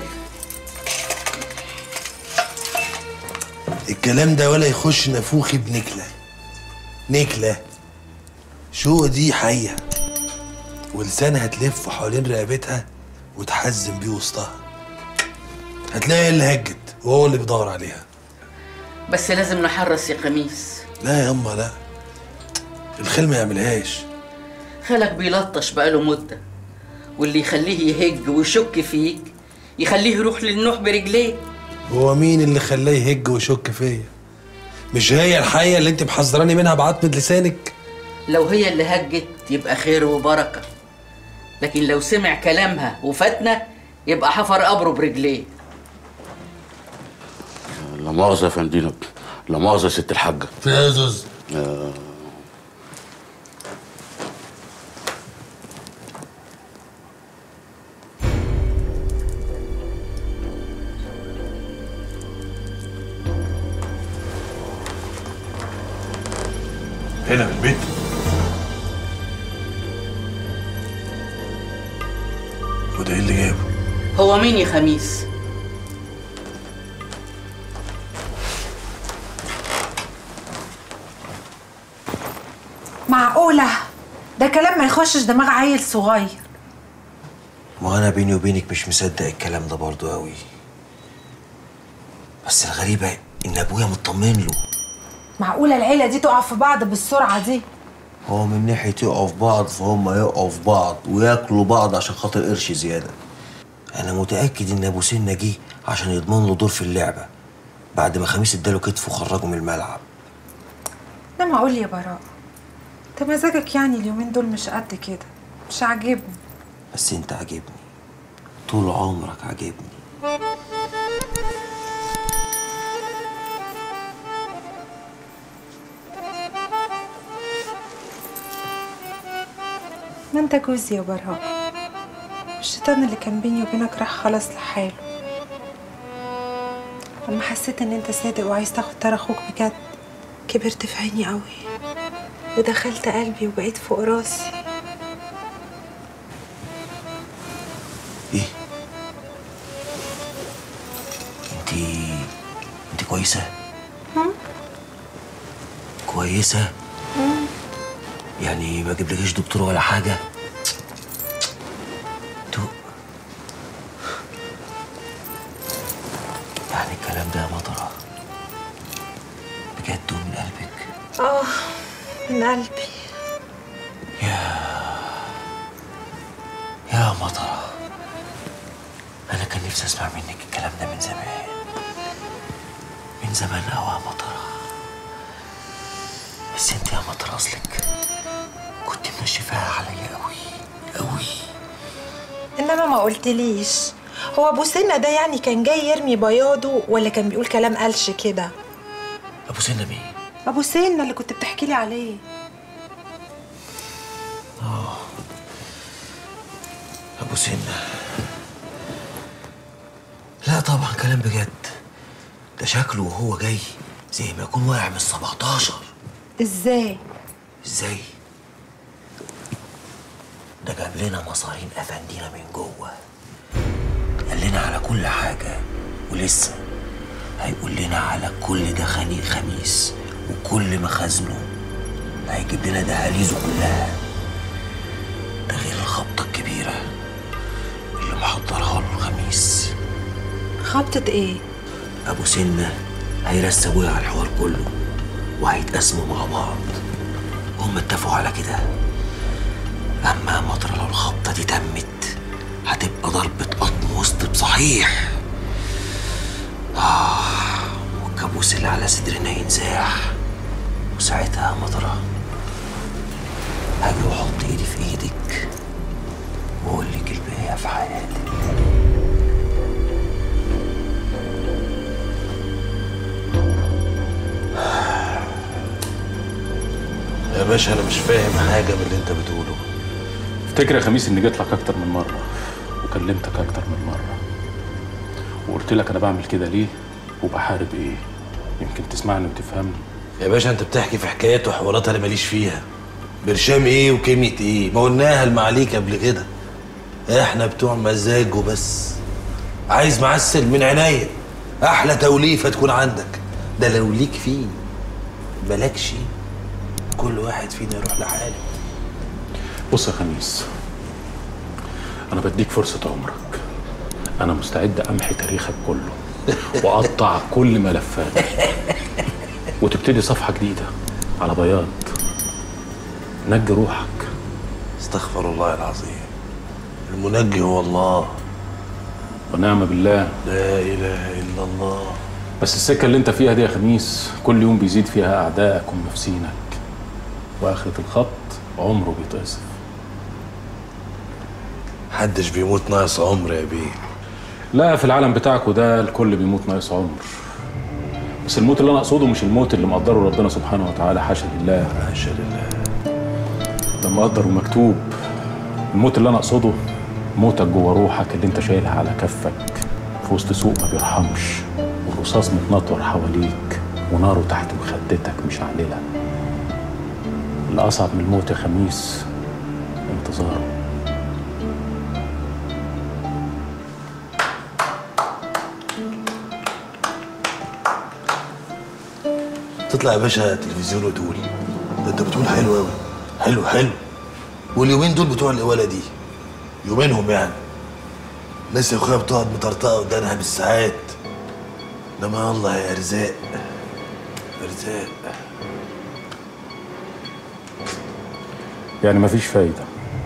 الكلام ده ولا يخش نافوخي بنكلة نكلة شو دي حية ولسانها تلف حوالين رقبتها وتحزم بيه وسطها هتلاقي اللي هجت وهو اللي بيدور عليها بس لازم نحرص يا قميص لا يا اما لا الخيل ما يعملهاش خالك بيلطش بقاله مدة واللي يخليه يهج ويشك فيك يخليه يروح للنوح برجليه هو مين اللي خلاه يهج ويشك فيا مش هي الحية اللي انت محذراني منها بعتمة لسانك لو هي اللي هجت يبقى خير وبركة لكن لو سمع كلامها وفاتنا يبقى حفر قبره برجليه لا مؤاخذة يا فندينا لا مؤاخذة يا ست الحاجة في ايه يا زوز؟ آه، هنا في البيت وده ايه اللي جابه؟ هو مين يا خميس معقولة ده كلام ما يخشش دماغ عيل صغير ما انا بيني وبينك مش مصدق الكلام ده برضو قوي بس الغريبة ان ابويا مطمن له معقولة العيلة دي تقع في بعض بالسرعة دي هو من ناحية يقعوا في بعض فهم يقعوا في بعض وياكلوا بعض عشان خاطر قرش زيادة انا متأكد ان ابو سنة جه عشان يضمن له دور في اللعبة بعد ما خميس اداله كتف وخرجه من الملعب ده معقول يا براء انت مزاجك يعني اليومين دول مش قد كده مش عاجبني بس انت عاجبني طول عمرك عاجبني ما انت جوزي يا براء الشيطان اللي كان بيني وبينك راح خلاص لحاله لما حسيت ان انت صادق وعايز تاخد ترى اخوك بجد كبرت في عيني قوي ودخلت قلبي وبقيت فوق راسي انتي انتي كويسة هم؟ كويسة هم؟ يعني ما جبلكيش دكتور ولا حاجة تو يعني الكلام ده يا مطرة بجد ومن قلبك اه من قلبي يا مطرة أنا كان نفسي أسمع منك الكلام ده من زمان من زمان أوي يا مطرة بس أنت يا مطرة أصلك كنت منشفاها عليا أوي أوي انما ما قلتليش هو ابو سنه ده يعني كان جاي يرمي بياضه ولا كان بيقول كلام قلش كده ابو سنه مين ابو سنه اللي كنت بتحكي لي عليه اه ابو سنه لا طبعا كلام بجد ده شكله وهو جاي زي ما يكون واقع من ال 17 ازاي ازاي ده جاب لنا مصارين افندينا من جوه قال لنا على كل حاجه ولسه هيقول لنا على كل دخانيق خميس وكل مخازنه هيجيب لنا دهاليزه كلها ده غير الخبطه الكبيره اللي محضرها له الخميس خبطة ايه؟ ابو سنه هيرسبوه على الحوار كله وهيتقسموا مع بعض هم اتفقوا على كده اما مطر لو الخبطه دي تمت هتبقى ضربه قطم وسط بصحيح آه والكابوس اللي على صدرنا ينزاح وساعتها يا مطرة هاجي واحط ايدي في ايدك واقول لك الباقي في حياتك يا باشا انا مش فاهم حاجه من اللي انت بتقوله افتكر يا خميس اني جيت لك اكتر من مره وكلمتك اكتر من مره وقلت لك انا بعمل كده ليه وبحارب ايه يمكن تسمعني وتفهمني يا باشا انت بتحكي في حكايات وحوارات انا ماليش فيها برشام ايه وكلمة ايه ما قلناها المعاليك قبل كده احنا بتوع مزاج وبس عايز معسل من عينيا احلى توليفه تكون عندك ده لو ليك فيه مالكش كل واحد فينا يروح لحاله بص يا خميس انا بديك فرصه عمرك انا مستعد امحي تاريخك كله واقطع كل ملفاتك وتبتدي صفحه جديده على بياض نجي روحك استغفر الله العظيم المنجي هو الله ونعم بالله لا اله الا الله بس السكه اللي انت فيها دي يا خميس كل يوم بيزيد فيها اعدائك ومنافسينك واخره الخط عمره بيتقصف محدش بيموت ناقص عمر يا بيه لا في العالم بتاعكوا ده الكل بيموت ناقص عمر بس الموت اللي انا اقصده مش الموت اللي مقدره ربنا سبحانه وتعالى حاشا لله حاشا لله ده مقدر ومكتوب الموت اللي انا اقصده موتك جوه روحك اللي انت شايلها على كفك في وسط سوق ما بيرحمش والرصاص متنطور حواليك وناره تحت مخدتك مشعلله اللي اصعب من الموت يا خميس انتظاره تطلع يا باشا تلفزيون وتقول ده انت بتقول حلو قوي حلو حلو واليومين دول بتوع القواله دي يومينهم يعني الناس يا اخويا بتقعد مطرطقه قدامها بالساعات انما الله يا ارزاق ارزاق يعني مفيش فايده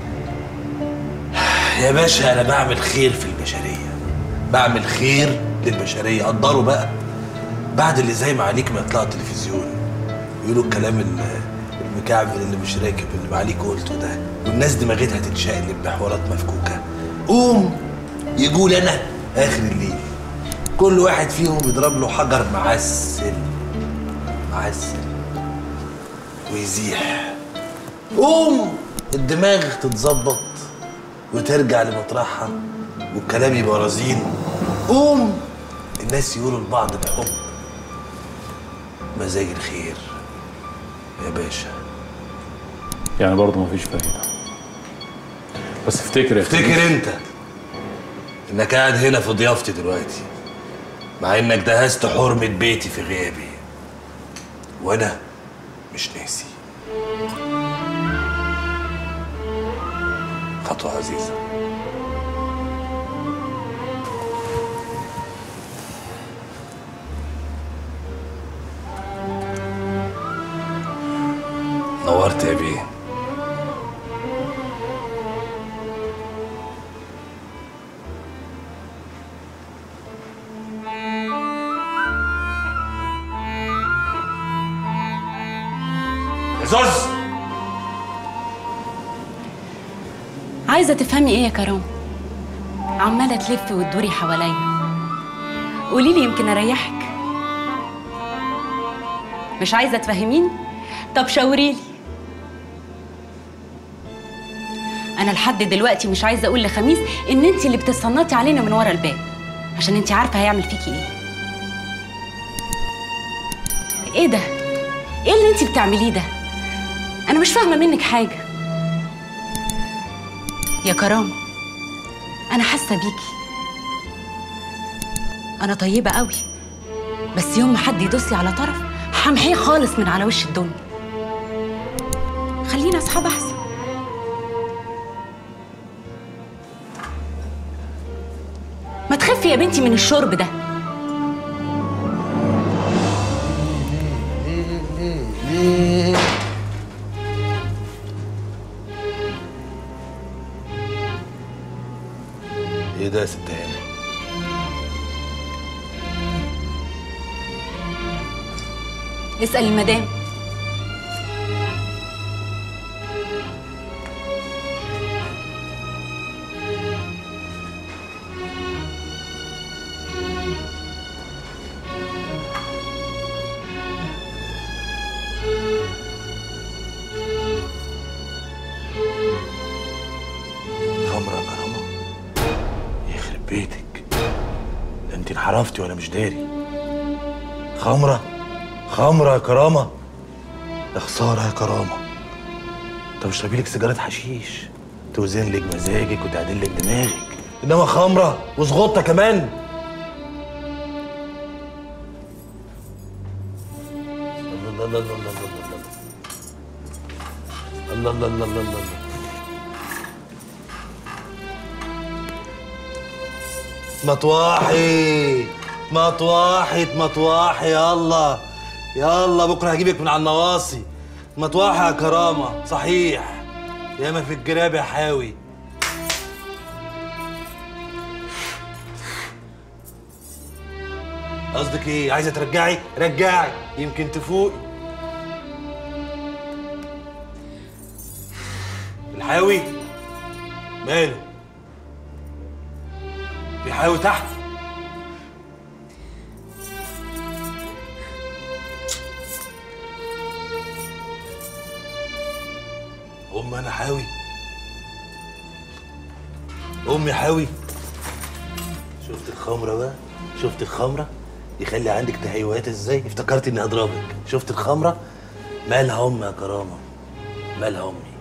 يا باشا انا بعمل خير في البشريه بعمل خير للبشريه قدروا بقى بعد اللي زي ما عليك ما يطلع التلفزيون يقولوا الكلام ال- المكعبل اللي مش راكب اللي ما عليك قلته ده والناس دماغتها تتشقلب بحوارات مفكوكه قوم يقول انا اخر الليل كل واحد فيهم يضرب له حجر معسل معسل ويزيح قوم الدماغ تتظبط وترجع لمطرحها والكلام يبقى رزين قوم الناس يقولوا لبعض بحب مزاج الخير يا باشا يعني برضه مفيش فايده بس افتكر يا افتكر خميس، انت انك قاعد هنا في ضيافتي دلوقتي مع انك دهست حرمة بيتي في غيابي وانا مش ناسي خطوة عزيزة نورت يا بيه زوز عايزه تفهمي ايه يا كرام عماله تلفي وتدوري حواليا قولي لي يمكن اريحك مش عايزه تفهميني طب شاوريلي انا لحد دلوقتي مش عايزه اقول لخميس ان انت اللي بتستنطي علينا من ورا الباب عشان انت عارفه هيعمل فيكي ايه ايه ده ايه اللي انت بتعمليه ده انا مش فاهمه منك حاجه يا كرامه انا حاسه بيكي انا طيبه قوي بس يوم ما حد يدوس لي على طرف همحيه خالص من على وش الدنيا خلينا اصحاب احسن ما تخفي يا بنتي من الشرب ده ايه ده يا ست هاني اسال المدام خمرة يا كرامة يخرب بيتك ده انت انحرفتي وانا مش داري خمرة خمرة يا كرامة يا خسارة يا كرامة طب اشربي لك سيجارة حشيش توزن لك مزاجك وتعدل لك دماغك انما خمرة وزغطة كمان الله الله الله الله الله الله الله الله الله الله الله مطواحي مطواحي مطواحي يلا يلا بكره هجيبك من على النواصي مطواحي يا كرامه صحيح ياما في الجراب يا حاوي قصدك ايه عايزه ترجعي رجعي يمكن تفوقي الحاوي ماله في حاوي تحت أم أنا حاوي أمي حاوي شفت الخمرة بقى شفت الخمرة يخلي عندك تهيؤات ازاي افتكرت اني هضربك شفت الخمرة مالها أمي يا كرامة مالها أمي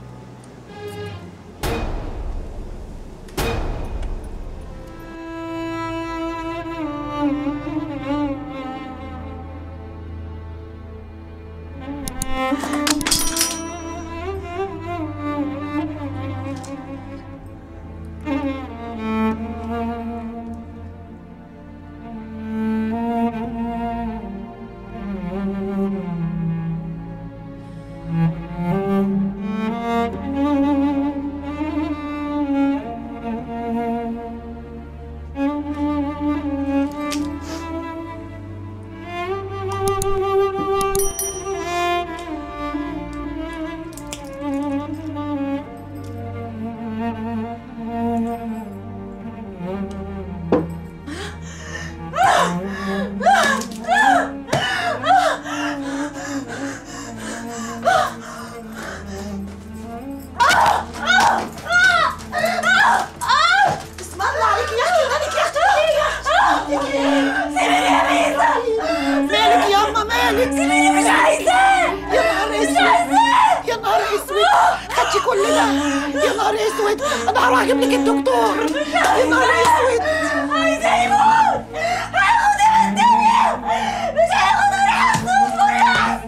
اسم الله عليك يا اختي مالك يا اختي سيبيني يا ميسا مالك يا اما مالك سيبيني مش عايزاه يا نهار اسود يا نهار اسود خدتي كلنا يا نهار اسود انا هروح اجيب لك الدكتور يا نهار اسود عايزاه يموت هياخد من الدنيا مش هياخد غير حظه وفرح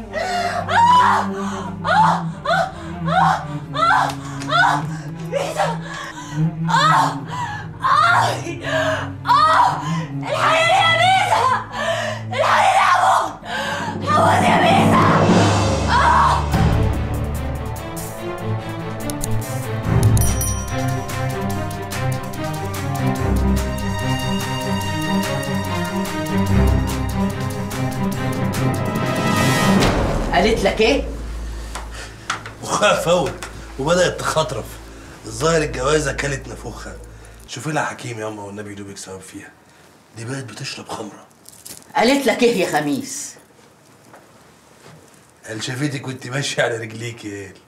ميسا آه آه آه الحقيني يا ميسا الحقيني يا أبو حوض يا ميسا آه قالت لك ايه؟ مخها فوت وبدأت تخطرف الظاهر الجوازة كلت نفوخها شوفي لها حكيم يا اما والنبي يدوبك سبب فيها دي بقت بتشرب خمره قالت لك ايه يا خميس قال شافتك وانت ماشيه على رجليك يا قال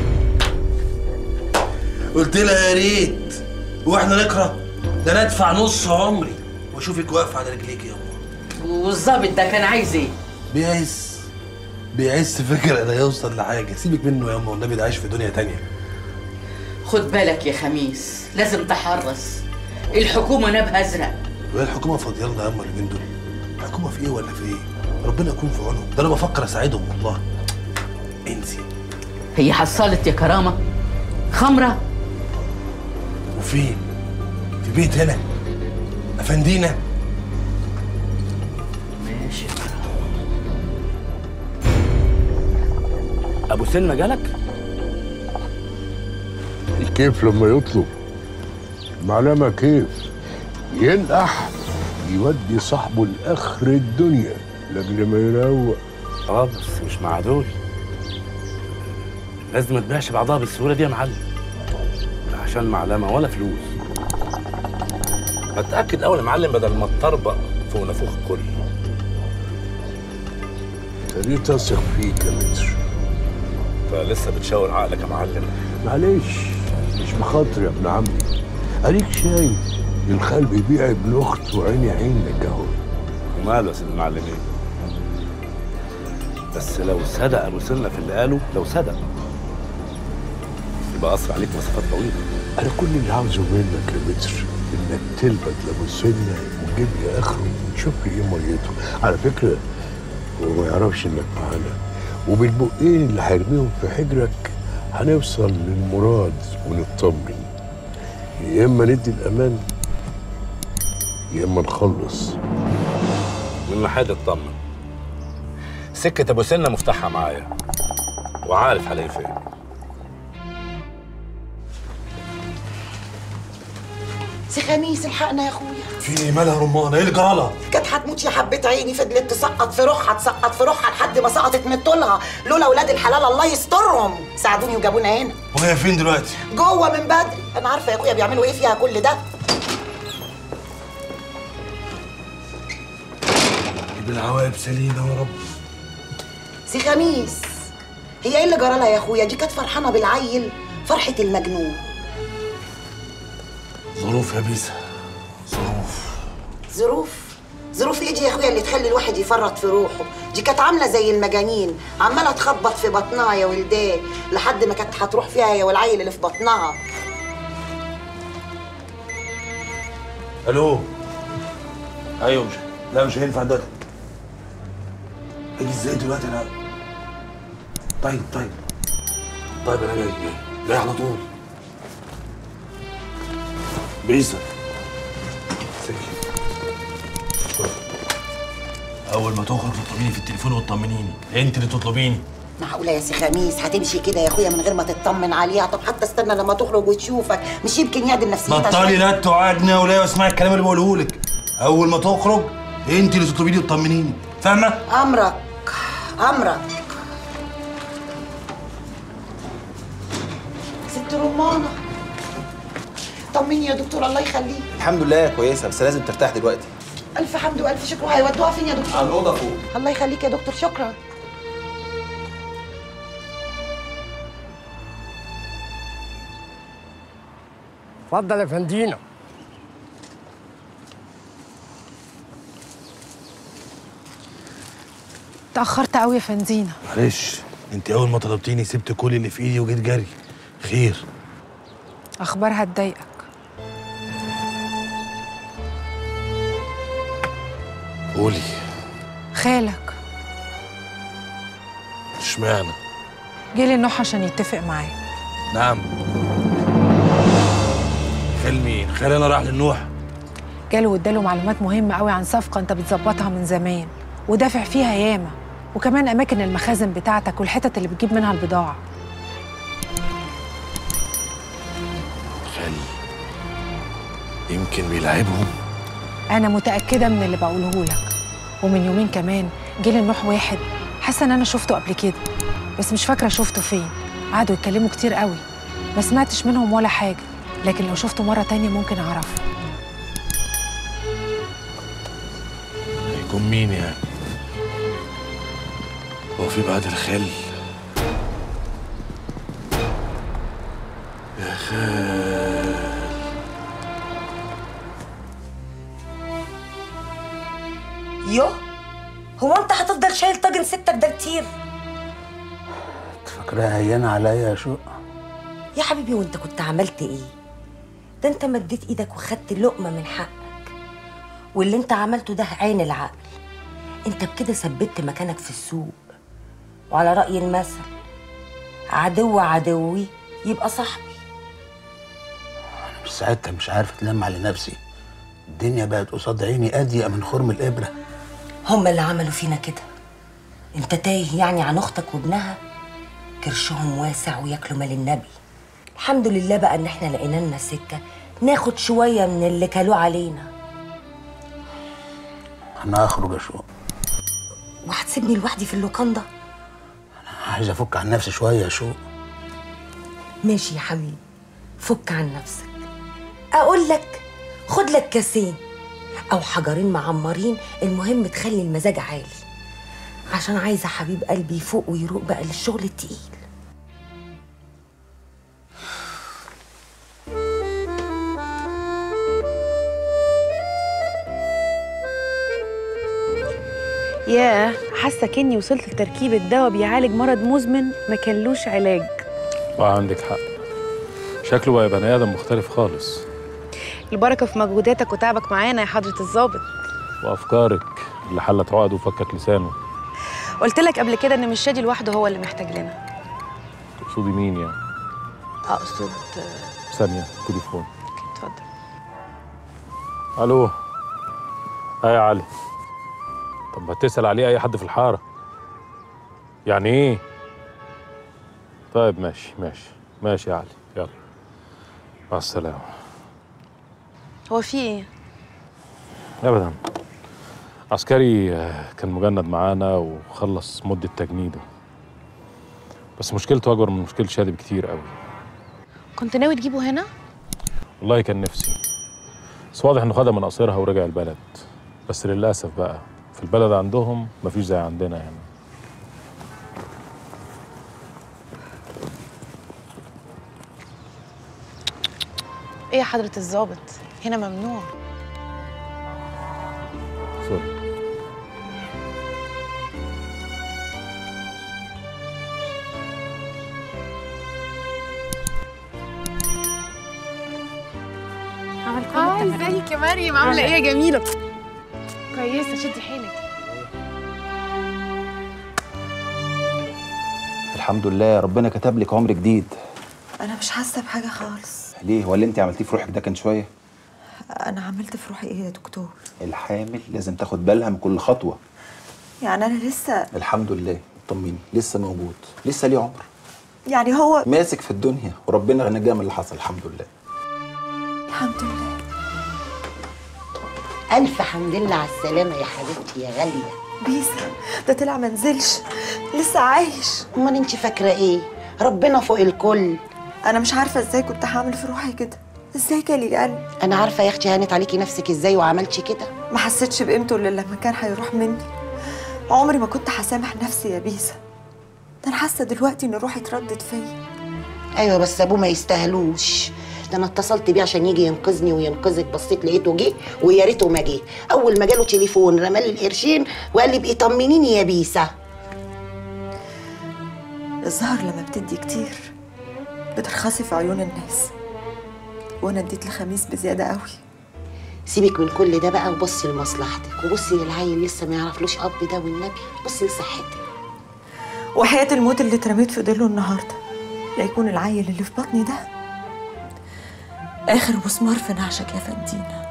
قلت لها يا ريت واحنا نكره ده انا ادفع نص عمري واشوفك واقفه على رجليك يا اما والظابط ده كان عايز ايه بيعز بيعز فكر انا يوصل لحاجه سيبك منه يا اما والنبي ده عايش في دنيا تانية خد بالك يا خميس لازم تحرص الحكومه نبها ازرق وهي الحكومه فاضيه لنا يا اما اليومين دول الحكومه في ايه ولا في ايه ربنا يكون في عونهم ده انا بفكر اساعدهم والله انسي هي حصلت يا كرامه خمره وفين في بيت هنا افندينا ماشي ابو سلمى جالك الكيف لما يطلب معلمة كيف ينقح يودي صاحبه لاخر الدنيا لاجل ما يروق اه بس مش مع دول لازم ما تبيعش بعضها بالسهوله دي يا معلم لا عشان معلمه ولا فلوس اتاكد اول يا معلم بدل ما تطربق فوق نافوخ الكل ابتديت اثق فيك يا متر فلسه بتشاور عقلك يا معلم معلش مش بخاطر يا ابن عمي اديك شايف الخال بيبيع ابن اخته وعيني عينك اهو وماله يا سيدي المعلمين بس لو صدق ابو سلمى في اللي قاله لو صدق يبقى قصر عليك مسافات طويله انا كل اللي عاوزه منك يا متر انك تلبت لابو سنه وتجيب لي اخره وتشوف لي ايه ميته على فكره هو ما يعرفش انك معانا وبالبقين اللي هيرميهم في حجرك هنوصل للمراد ونطمن يا اما ندي الامان يا اما نخلص من محاد اطمن سكه ابو سنه مفتاحها معايا وعارف هلاقي فين سي خميس الحقنا يا اخويا في ايه مالها رمانه ايه اللي جرالها كانت هتموت يا حبيت عيني فضلت تسقط في روحها تسقط في روحها لحد ما سقطت من طولها لولا ولاد الحلال الله يسترهم ساعدوني وجابونا هنا وهي فين دلوقتي جوه من بدري انا عارفه يا اخويا بيعملوا ايه فيها كل ده بالعواقب سليمه يا رب سي خميس هي ايه اللي جرالها يا اخويا دي كانت فرحانه بالعيل فرحه المجنون ظروف يا بيسا ظروف ظروف ظروف ايه دي يا اخويا اللي تخلي الواحد يفرط في روحه دي كانت عامله زي المجانين عماله تخبط في بطنها يا ولدان لحد ما كانت هتروح فيها هي والعيل اللي في بطنها الو ايوه مش لا مش هينفع دلوقتي اجي ازاي دلوقتي انا طيب طيب طيب انا جاي جاي جاي على طول بيسا اول ما تخرج تطلبيني في التليفون وتطمنيني انت اللي تطلبيني معقوله يا سي خميس هتمشي كده يا اخويا من غير ما تطمن عليها طب حتى استنى لما تخرج وتشوفك مش يمكن يعدل نفسيتها بطلي شوية؟ لا توعدني يا ولا واسمعي الكلام اللي بقوله لك اول ما تخرج انت اللي تطلبيني وتطمنيني فاهمه امرك امرك ست رمانه طمني يا دكتور الله يخليك الحمد لله كويسه بس لازم ترتاح دلوقتي الف حمد والف شكر هيودوها فين يا دكتور على الاوضه فوق الله يخليك يا دكتور شكرا اتفضل يا فندينا تأخرت قوي يا فندينا معلش انت اول ما طلبتيني سبت كل اللي في ايدي وجيت جري خير أخبارها تضايقك قولي خالك اشمعنى جه لي نوح عشان يتفق معايا نعم خال مين خال انا راح للنوح جاله واداله معلومات مهمة قوي عن صفقة انت بتظبطها من زمان ودافع فيها ياما وكمان أماكن المخازن بتاعتك والحتت اللي بتجيب منها البضاعة خالي يمكن بيلعبهم أنا متأكدة من اللي بقوله لك ومن يومين كمان جه نوح واحد حاسة إن أنا شفته قبل كده بس مش فاكرة شفته فين قعدوا يتكلموا كتير قوي ما سمعتش منهم ولا حاجة لكن لو شفته مرة تانية ممكن أعرفه هيكون مين يعني هو في بعد الخل يا خال يو هو انت هتفضل شايل طاجن ستك ده كتير فاكراها هينة عليا يا شوق يا حبيبي وانت كنت عملت ايه ده انت مديت ايدك وخدت لقمه من حقك واللي انت عملته ده عين العقل انت بكده ثبت مكانك في السوق وعلى راي المثل عدو عدوي يبقى صاحبي مش ساعتها مش عارف اتلم على نفسي الدنيا بقت قصاد عيني اضيق من خرم الابره هما اللي عملوا فينا كده انت تايه يعني عن اختك وابنها كرشهم واسع وياكلوا مال النبي الحمد لله بقى ان احنا لقينا لنا سكه ناخد شويه من اللي كلوه علينا انا هخرج يا شوق وهتسيبني لوحدي في اللوكاندا عايز افك عن نفسي شويه يا شوق ماشي يا حبيبي فك عن نفسك اقول لك خد لك كاسين او حجرين معمرين المهم تخلي المزاج عالي عشان عايزه حبيب قلبي يفوق ويروق بقى للشغل التقيل ياه حاسه كاني وصلت لتركيب الدواء بيعالج مرض مزمن ما كانلوش علاج اه عندك حق شكله بقى بني ادم مختلف خالص البركه في مجهوداتك وتعبك معانا يا حضره الضابط وافكارك اللي حلت عقده وفكت لسانه قلت لك قبل كده ان مش شادي لوحده هو اللي محتاج لنا تقصدي مين يعني اقصد ثانيه تليفون اتفضل الو اه يا علي طب ما تسال عليه اي حد في الحاره يعني ايه طيب ماشي ماشي ماشي يا علي يلا مع السلامه هو في ايه ابدا عسكري آه، كان مجند معانا وخلص مده تجنيده بس مشكلته اكبر من مشكله شادي بكتير قوي كنت ناوي تجيبه هنا والله كان نفسي بس واضح انه خدها من قصيرها ورجع البلد بس للاسف بقى في البلد عندهم مفيش زي عندنا هنا ايه يا حضره الضابط هنا ممنوع سوري اه ازيك يا مريم عامله ايه يا جميله كويسه شدي حيلك الحمد لله ربنا كتب لك عمر جديد انا مش حاسه بحاجه خالص ليه هو اللي انت عملتيه في روحك ده كان شويه انا عملت في روحي ايه يا دكتور الحامل لازم تاخد بالها من كل خطوه يعني انا لسه الحمد لله طمني لسه موجود لسه ليه عمر يعني هو ماسك في الدنيا وربنا نجاه من اللي حصل الحمد لله الحمد لله ألف حمد لله على السلامة يا حبيبتي يا غالية بيسا ده طلع منزلش لسه عايش أمال أنت فاكرة إيه؟ ربنا فوق الكل انا مش عارفه ازاي كنت هعمل في روحي كده ازاي جالي قلب أنا عارفة يا أختي هانت عليكي نفسك إزاي وعملتي كده ما حسيتش بقيمته الا لما كان هيروح مني عمري ما كنت هسامح نفسي يا بيسا ده انا حاسه دلوقتي ان روحي اتردت فيا أيوة بس أبوه ما يستاهلوش ده أنا اتصلت بيه عشان يجي ينقذني وينقذك بصيت لقيته جه ويا ريته ما جه أول ما جاله تليفون رمالي القرشين وقال لي بقي طمنيني يا بيسا الزهر لما بتدي كتير بترخصي في عيون الناس وانا اديت لخميس بزياده قوي سيبك من كل ده بقى وبصي لمصلحتك وبصي للعيل لسه ما يعرفلوش أب ده والنبي بصي لصحتك وحياة الموت اللي اترميت في ضله النهارده لا يكون العيل اللي في بطني ده اخر مسمار في نعشك يا فندينا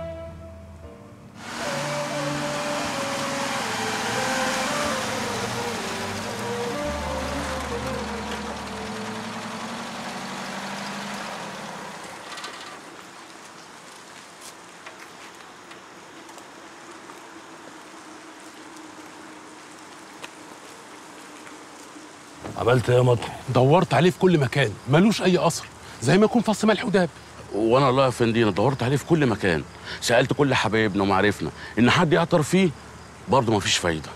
عملت ايه يا مطر دورت عليه في كل مكان ملوش اي اثر زي ما يكون فص ملح وداب وانا الله يا فندينا دورت عليه في كل مكان سالت كل حبايبنا ومعارفنا ان حد يعترف فيه برضه مفيش فايده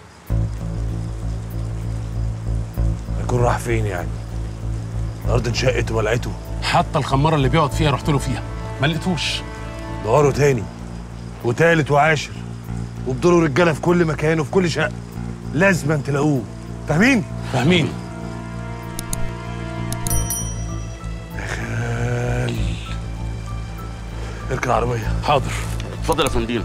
هيكون راح فين يعني الارض انشقت وولعته حتى الخماره اللي بيقعد فيها رحت له فيها ما لقيتوش دوروا تاني وتالت وعاشر وبدوروا رجاله في كل مكان وفي كل شقه لازما تلاقوه فاهمين؟ فاهمين يا خال اركن العربيه حاضر اتفضل يا فندينا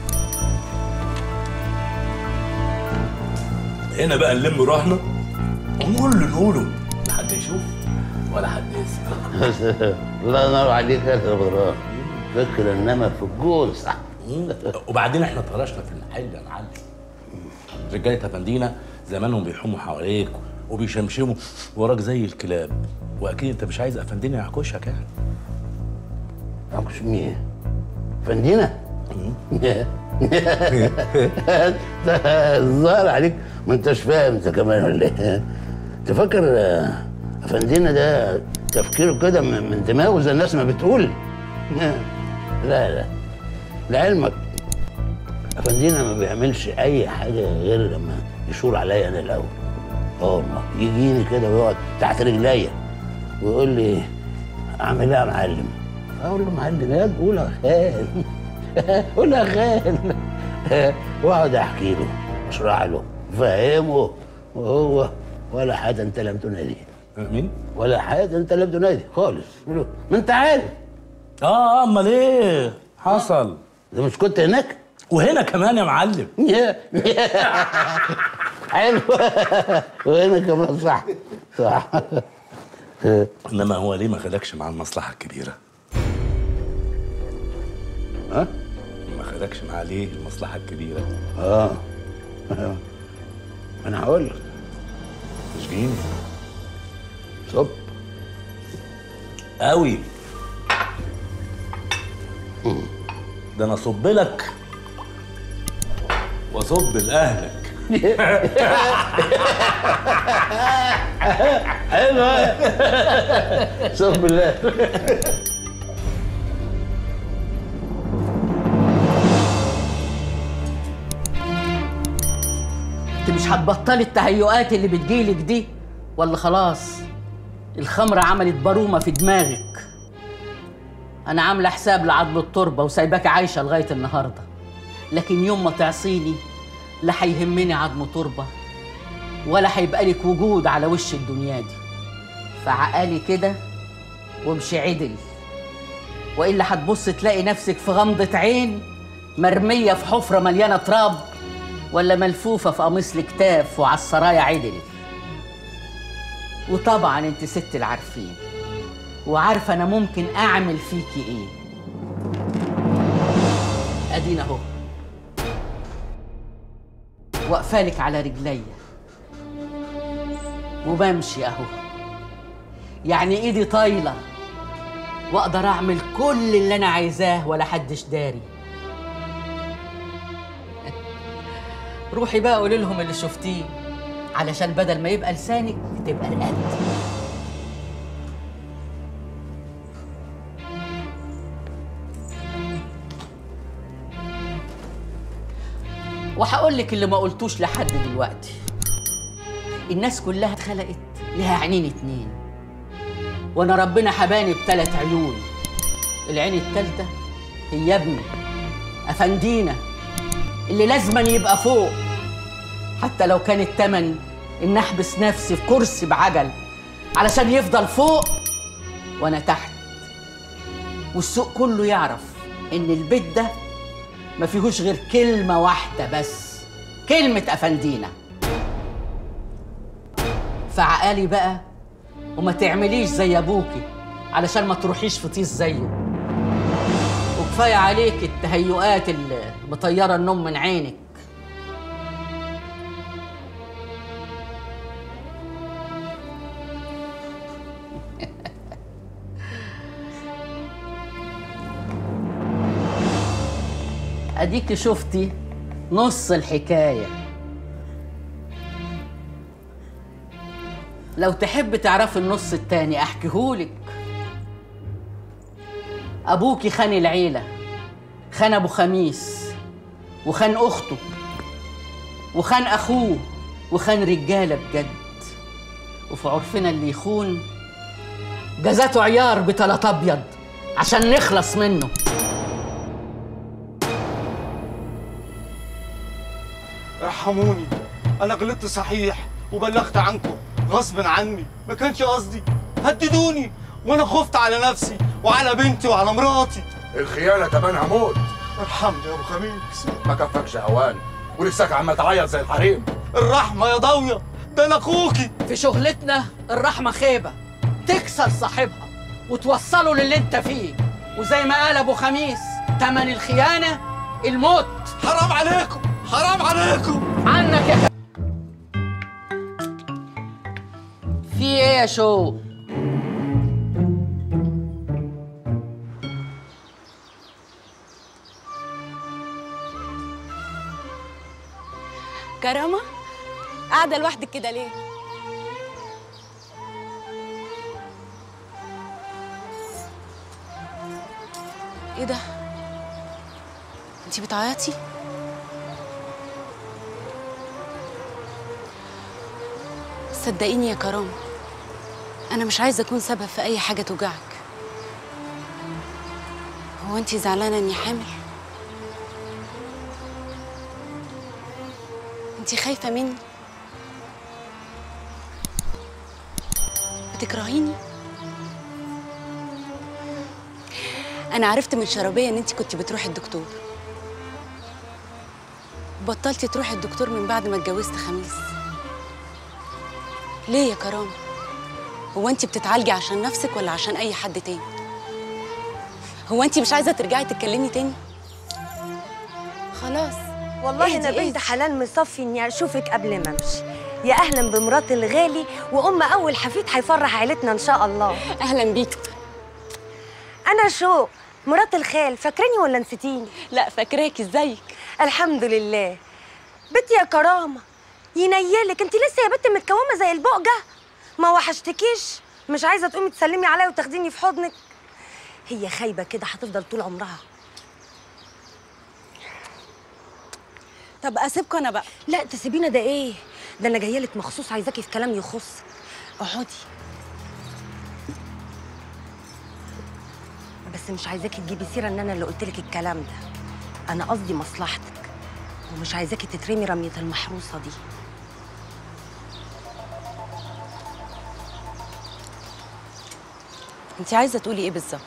هنا بقى نلم روحنا ونقول اللي نقوله لا حد يشوف ولا حد يسمع الله ينور عليك يا غبران فكر انما في الجول صح وبعدين احنا اتهرشنا في المحل يا معلم رجاله افندينا زمانهم بيحوموا حواليك وبيشمشموا وراك زي الكلاب واكيد انت مش عايز افندينا يعكشك يعني عكش مين؟ فندينا؟ الظاهر عليك ما انتش فاهم انت كمان ولا ايه؟ انت فاكر آه، افندينا ده تفكيره كده من من دماغه زي الناس ما بتقول؟ لا لا لعلمك افندينا ما بيعملش اي حاجه غير لما يشور عليا انا الاول اه والله يجيني كده ويقعد تحت رجليا ويقول لي اعمل ايه يا معلم؟ اقول له معلم يا قول يا خال قول يا خال واقعد احكي له اشرح له فهمه وهو ولا حاجه انت لم تنادي مين؟ ولا حاجه انت لم تنادي خالص قول له، ما انت عارف اه امال ايه حصل ده مش كنت هناك وهنا كمان يا معلم حلو وهنا كمان صح صح انما هو ليه ما خدكش مع المصلحه الكبيره ها ما خدكش مع ليه المصلحه الكبيره اه انا هقول لك مش جيني صب قوي ده انا اصب لك واصب لاهلك حلو صب بالله انت مش هتبطلي التهيؤات اللي بتجيلك دي ولا خلاص الخمرة عملت برومة في دماغك أنا عاملة حساب لعضل التربة وسايباك عايشة لغاية النهاردة لكن يوم ما تعصيني لا هيهمني عظم تربة ولا هيبقى لك وجود على وش الدنيا دي فعقالي كده وامشي عدل وإلا هتبص تلاقي نفسك في غمضة عين مرمية في حفرة مليانة تراب ولا ملفوفة في قميص الكتاف وعلى السرايا عدل وطبعا انت ست العارفين وعارفة انا ممكن اعمل فيكي ايه ادينا اهو واقفالك على رجليا وبمشي اهو يعني ايدي طايله واقدر اعمل كل اللي انا عايزاه ولا حدش داري روحي بقى قولي لهم اللي شفتيه علشان بدل ما يبقى لسانك تبقى رقبتي وهقول لك اللي ما قلتوش لحد دلوقتي الناس كلها اتخلقت لها عينين اتنين وانا ربنا حباني بثلاث عيون العين التالتة هي ابني افندينا اللي لازما يبقى فوق حتى لو كان التمن ان احبس نفسي في كرسي بعجل علشان يفضل فوق وانا تحت والسوق كله يعرف ان البيت ده ما فيهوش غير كلمة واحدة بس كلمة أفندينا فعقالي بقى وما تعمليش زي أبوكي علشان ما تروحيش في طيس زيه وكفاية عليك التهيؤات اللي مطيرة النوم من عينك اديكي شفتي نص الحكايه لو تحب تعرفي النص التاني احكيهولك ابوكي خان العيله خان ابو خميس وخان اخته وخان اخوه وخان رجاله بجد وفي عرفنا اللي يخون جزاته عيار بتلات ابيض عشان نخلص منه ارحموني انا غلطت صحيح وبلغت عنكم غصب عني ما كانش قصدي هددوني وانا خفت على نفسي وعلى بنتي وعلى مراتي الخيانة تمنها موت ارحمني يا ابو خميس ما كفكش هوان ولساك عمال تعيط زي الحريم الرحمه يا ضاويه ده انا اخوكي في شغلتنا الرحمه خيبه تكسر صاحبها وتوصله للي انت فيه وزي ما قال ابو خميس تمن الخيانه الموت حرام عليكم حرام عليكم عنك يا في ايه يا شو كرامة قاعدة لوحدك كده ليه؟ ايه ده؟ انتي بتعيطي؟ صدقيني يا كرامة أنا مش عايزة أكون سبب في أي حاجة توجعك هو انتي زعلانة إني حامل؟ انتي خايفة مني؟ بتكرهيني؟ أنا عرفت من شربية إن انتي كنتي بتروحي الدكتور بطلتي تروحي الدكتور من بعد ما اتجوزت خميس ليه يا كرامة؟ هو انتي بتتعالجي عشان نفسك ولا عشان أي حد تاني؟ هو انتي مش عايزة ترجعي تتكلمي تاني؟ خلاص والله انا اهدي، بنت اهدي. حلال مصفي اني اشوفك قبل ما امشي يا اهلا بمرات الغالي وام اول حفيد هيفرح عيلتنا ان شاء الله اهلا بيك انا شو مرات الخال فاكراني ولا نسيتيني لا فاكراكي ازيك الحمد لله بنتي يا كرامه ينيلك انت لسه يا بنت متكومه زي البقجه ما وحشتكيش مش عايزه تقومي تسلمي عليا وتاخديني في حضنك هي خايبه كده هتفضل طول عمرها طب اسيبكم انا بقى لا تسيبينا ده ايه ده انا جايه لك مخصوص عايزاكي في كلام يخص اقعدي بس مش عايزاكي تجيبي سيره ان انا اللي قلت لك الكلام ده انا قصدي مصلحتك ومش عايزاكي تترمي رميه المحروسه دي انت عايزة تقولي ايه بالظبط؟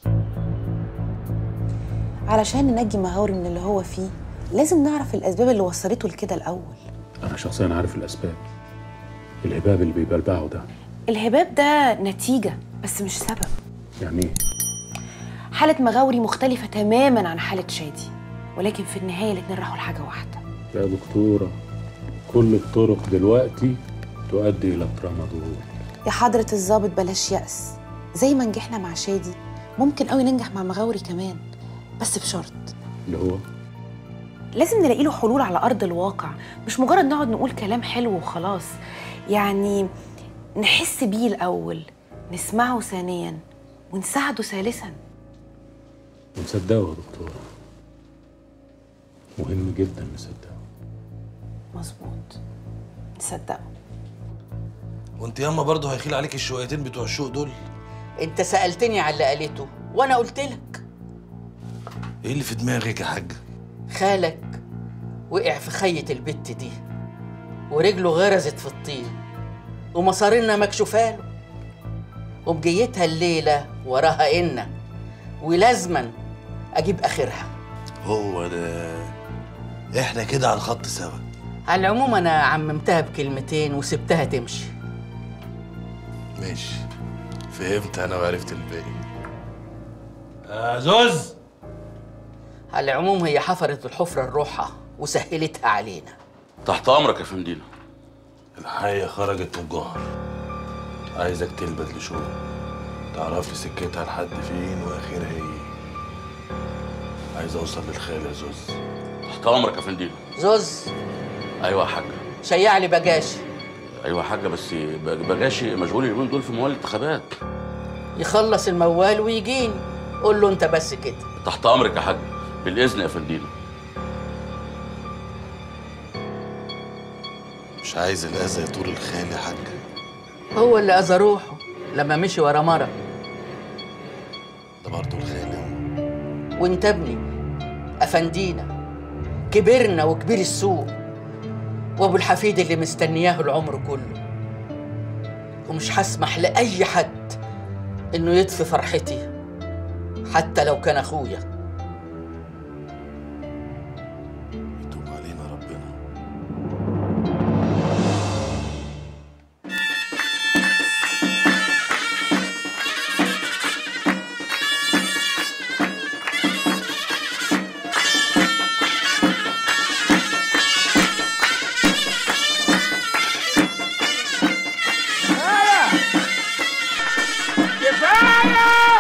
علشان ننجي مغاوري من اللي هو فيه لازم نعرف الأسباب اللي وصلته لكده الأول انا شخصيا عارف الاسباب الهباب اللي بيبلبعه ده الهباب ده نتيجة بس مش سبب يعني ايه حالة مغاوري مختلفة تماما عن حالة شادي ولكن في النهاية الاتنين راحوا لحاجة واحدة يا دكتوره كل الطرق دلوقتي تؤدي الى الترامادول يا حضرة الظابط بلاش يأس زي ما نجحنا مع شادي ممكن قوي ننجح مع مغاوري كمان بس بشرط اللي هو لازم نلاقي له حلول على أرض الواقع مش مجرد نقعد نقول كلام حلو وخلاص يعني نحس بيه الأول نسمعه ثانيا ونساعده ثالثا ونصدقه يا دكتوره مهم جدا نصدقه مظبوط نصدقه وانت ياما برضه هيخيل عليك الشويتين بتوع الشوق دول انت سالتني على اللي قالته وانا قلت لك ايه اللي في دماغك يا حاج خالك وقع في خية البت دي ورجله غرزت في الطين ومصارنا مكشوفاله وبجيتها الليلة وراها إنا ولازما أجيب آخرها هو ده احنا كده على الخط سوا على العموم أنا عممتها بكلمتين وسبتها تمشي ماشي فهمت انا وعرفت الباقي آه زوز على العموم هي حفرت الحفرة لروحها وسهلتها علينا تحت امرك يا فندينا الحية خرجت من الجهر عايزك تلبد لشو تعرف لي سكتها لحد فين واخرها ايه عايز اوصل للخال يا زوز تحت امرك يا فندينا زوز ايوه يا حاجه شيع لي بجاشي ايوه يا حاجه بس بجاشي مشغول اليومين دول في موال الانتخابات يخلص الموال ويجيني قول له انت بس كده تحت امرك يا حاج بالاذن يا فندينا مش عايز الاذى يطول الخيال يا حاج هو اللي اذى روحه لما مشي ورا مرة ده برضه الخيال وانت ابني افندينا كبرنا وكبير السوق وابو الحفيد اللي مستنياه العمر كله ومش هسمح لاي حد انه يطفي فرحتي حتى لو كان اخويا يتوب علينا ربنا كفايه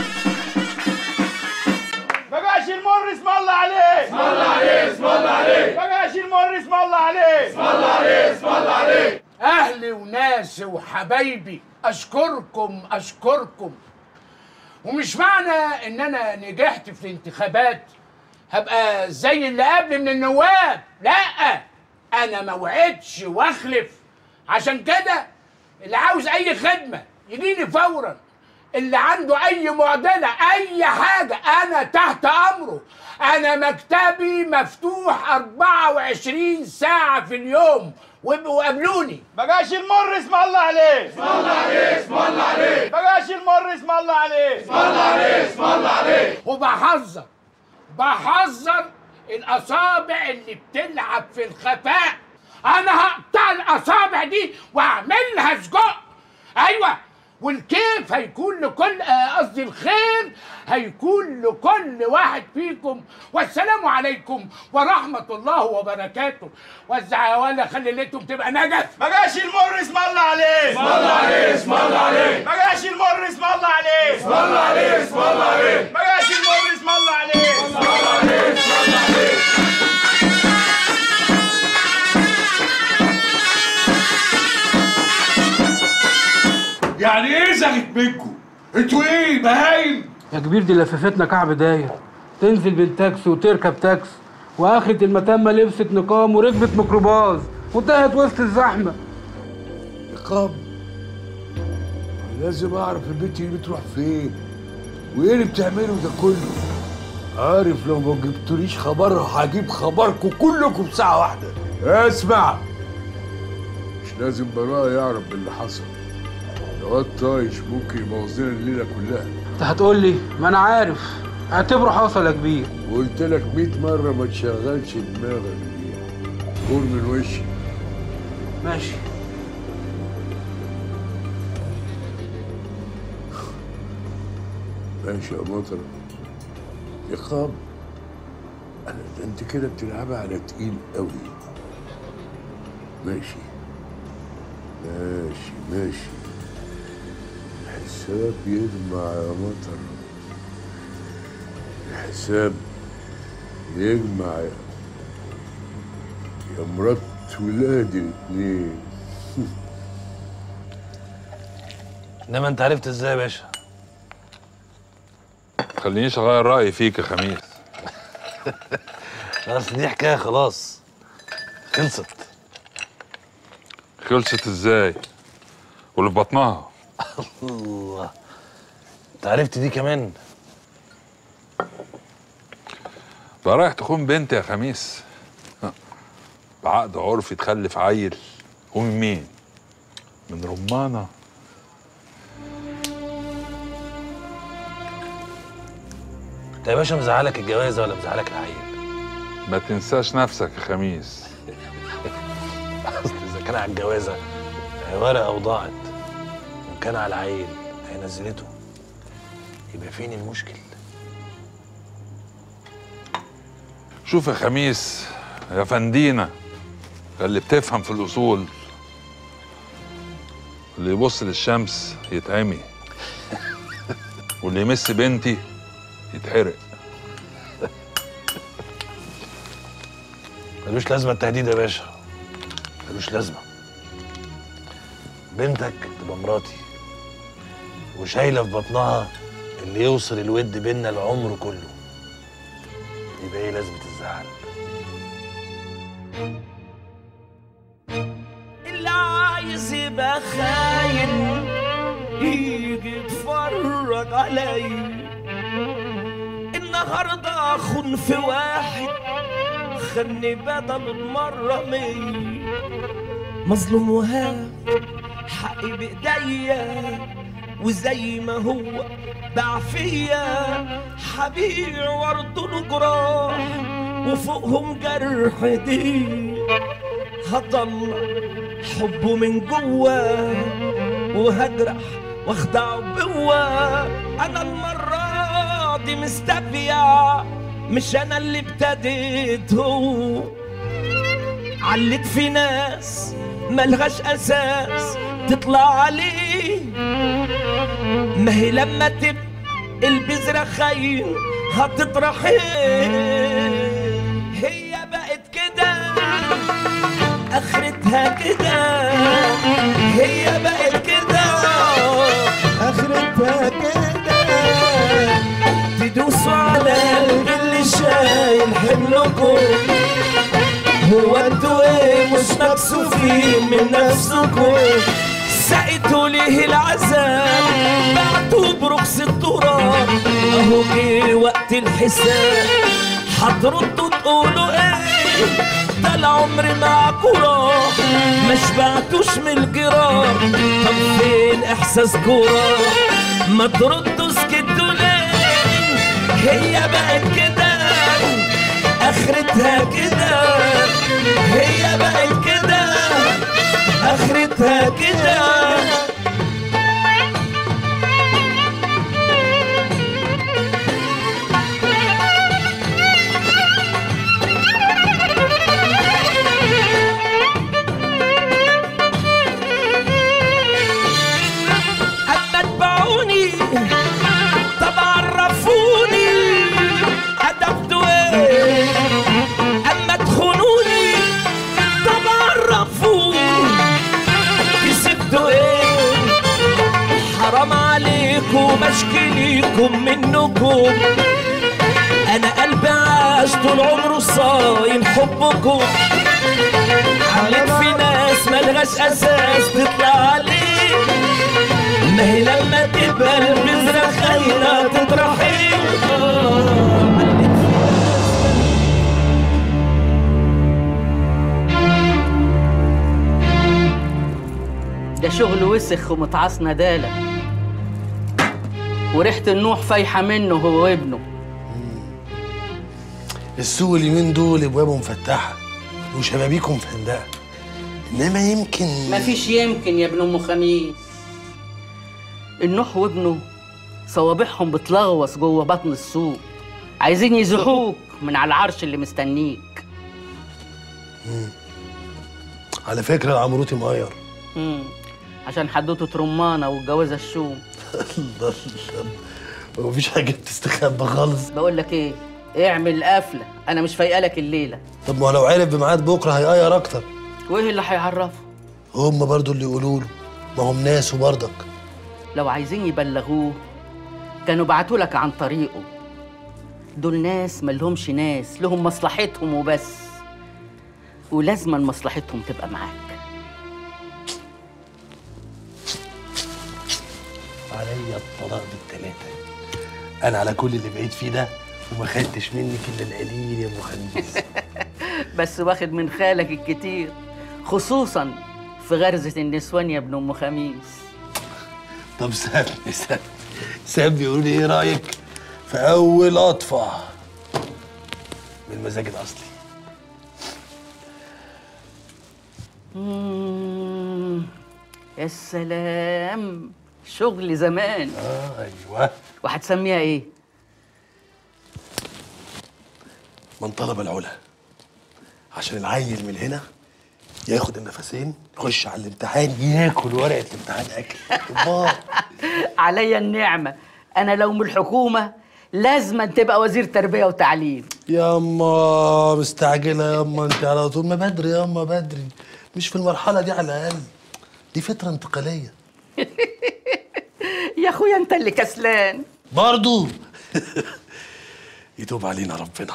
بقاش المر اسم الله عليه اسم الله عليه اسم الله عليه بقاش المر اسم الله عليه اسم الله عليه اسم الله عليه أهلي وناسي وحبايبي أشكركم أشكركم ومش معنى إن أنا نجحت في الانتخابات هبقى زي اللي قبل من النواب لأ أنا ما وعدتش وأخلف عشان كده اللي عاوز أي خدمة يجيني فورا اللي عنده أي معضلة أي حاجة أنا تحت أمره أنا مكتبي مفتوح 24 ساعة في اليوم وابقوا قابلوني بقاش المر اسم الله عليه اسم الله عليه اسم الله عليه بقاش المر اسم الله عليه اسم الله عليه اسم الله عليه وبحذر بحذر الاصابع اللي بتلعب في الخفاء انا هقطع الاصابع دي واعملها سجق ايوه والكيف هيكون لكل آه، قصدي الخير هيكون لكل واحد فيكم والسلام عليكم ورحمة الله وبركاته وزع يا ولا خلي ليلتكم تبقى نجف بقاش المر اسم الله عليه اسم الله عليه اسم الله عليه بقاش المر اسم الله عليه اسم الله عليه اسم الله عليه بقاش المر اسم الله عليه اسم الله عليه اسم الله عليه يعني ايه زغت منكم؟ انتوا ايه بهايم؟ يا كبير دي لففتنا كعب داير تنزل بالتاكسي وتركب تاكسي واخرة المتمة لبست نقام وركبت ميكروباص وانتهت وسط الزحمة نقام لازم اعرف البنت دي بتروح فين وايه اللي بتعمله ده كله عارف لو ما جبتوليش خبرها هجيب خبركم كلكم في ساعة واحدة اسمع مش لازم براءة يعرف باللي حصل الواد طايش ممكن يبوظ لنا الليلة كلها انت هتقول لي ما انا عارف اعتبره حصل يا كبير وقلت لك 100 مرة ما تشغلش دماغك دي قول من وشي ماشي ماشي يا مطر إقام أنا ده أنت كده بتلعبها على تقيل قوي ماشي ماشي ماشي الحساب يجمع يا مطر الحساب يجمع يا يا مرات ولادي الاتنين انما انت عرفت ازاي يا باشا خلينيش اغير رايي فيك يا خميس اصل دي حكايه خلاص خلصت خلصت ازاي واللي في بطنها الله انت عرفت دي كمان بقى رايح تخون بنت يا خميس بعقد عرفي تخلف عيل ومن مين من رمانه انت يا باشا مزعلك الجوازه ولا مزعلك العيل ما تنساش نفسك يا خميس اصل اذا كان على الجوازه هي ورقه وضاعت وان كان على العيل هي نزلته يبقى فين المشكل شوف يا خميس يا فندينا اللي بتفهم في الاصول اللي يبص للشمس يتعمي واللي يمس بنتي يتحرق ملوش لازمه التهديد يا باشا ملوش لازمه بنتك تبقى مراتي وشايله في بطنها اللي يوصل الود بينا العمر كله يبقى ايه لازمه الزعل اللي عايز يبقى خاين يجي يتفرج علي النهارده اخون في واحد خلني بدل المرة مية مظلوم وهاب حقي بايديا وزي ما هو باع فيا هبيع وارض جراح وفوقهم جرح دي هطلع حبه من جوا وهجرح واخدعه بقوة انا المرة دي مستبيع مش انا اللي ابتديت هو علت في ناس ملهاش اساس تطلع عليه ما هي لما تبقى البذرة خاين هتطرح ايه هي بقت كده اخرتها كده هي بقت كده اخرتها كده تدوسوا على قلب اللي شايل حملكم هو انتوا ايه مش مكسوفين من نفسكم سقيتوا ليه العذاب بعتوا برخص التراب اهو جه وقت الحساب هتردوا تقولوا ايه ده العمر معاكوا راح ما شبعتوش من الجراح طب فين احساسكوا راح ما تردوا سكتوا ليه هي بقت كده اخرتها كده هي بقت كده اخرتها كده اما اتبعوني طب عرفوني هدفتوا ايه اما تخونوني طب عرفوني كسبتوا ايه حرام عليكم اشكي ليكم منكم انا قلبي عاش طول عمره صايم حبكم عليك في ناس ملهاش اساس تطلع عليه ما هي لما تبقى البذرة خاينة تطرحي ده شغل وسخ ومتعاص ندالة وريحة النوح فايحة منه هو وابنه السوق اليومين دول ابوابه مفتحه وشبابيكه مفندقه انما يمكن مفيش يمكن يا ابن ام خميس النوح وابنه صوابعهم بتلغوص جوه بطن السوق عايزين يزحوك من على العرش اللي مستنيك مم. على فكره العمروتي مغير مم. عشان حدوته رمانة والجوازة الشوم الله الله ومفيش حاجه بتستخبى خالص بقول لك ايه اعمل قفلة انا مش فايقالك الليلة طب ما هو لو عرف بميعاد بكره هيغير اكتر وايه اللي هيعرفه هم برضو اللي يقولوا له ما هم ناس وبرضك لو عايزين يبلغوه كانوا بعتوا لك عن طريقه دول ناس ملهمش ناس لهم مصلحتهم وبس ولازما مصلحتهم تبقى معاك عليا الطلاق بالتلاتة انا على كل اللي بقيت فيه ده وما خدتش منك الا القليل يا ام خميس بس واخد من خالك الكتير خصوصا في غرزة النسوان يا ابن ام خميس طب سابني سابني سابني قولوا لي ايه رايك في اول قطفه من المزاج الاصلي مم، يا سلام شغل زمان اه ايوه وهتسميها ايه من طلب العلا عشان العيل من هنا ياخد النفسين يخش على الامتحان ياكل ورقه الامتحان اكل الله عليا النعمة أنا لو من الحكومة لازم تبقى وزير تربية وتعليم ياما مستعجله ياما انت على طول ما بدري ياما بدري مش في المرحله دي على الاقل دي فتره انتقاليه يا أخويا أنت اللي كسلان برضو يتوب علينا ربنا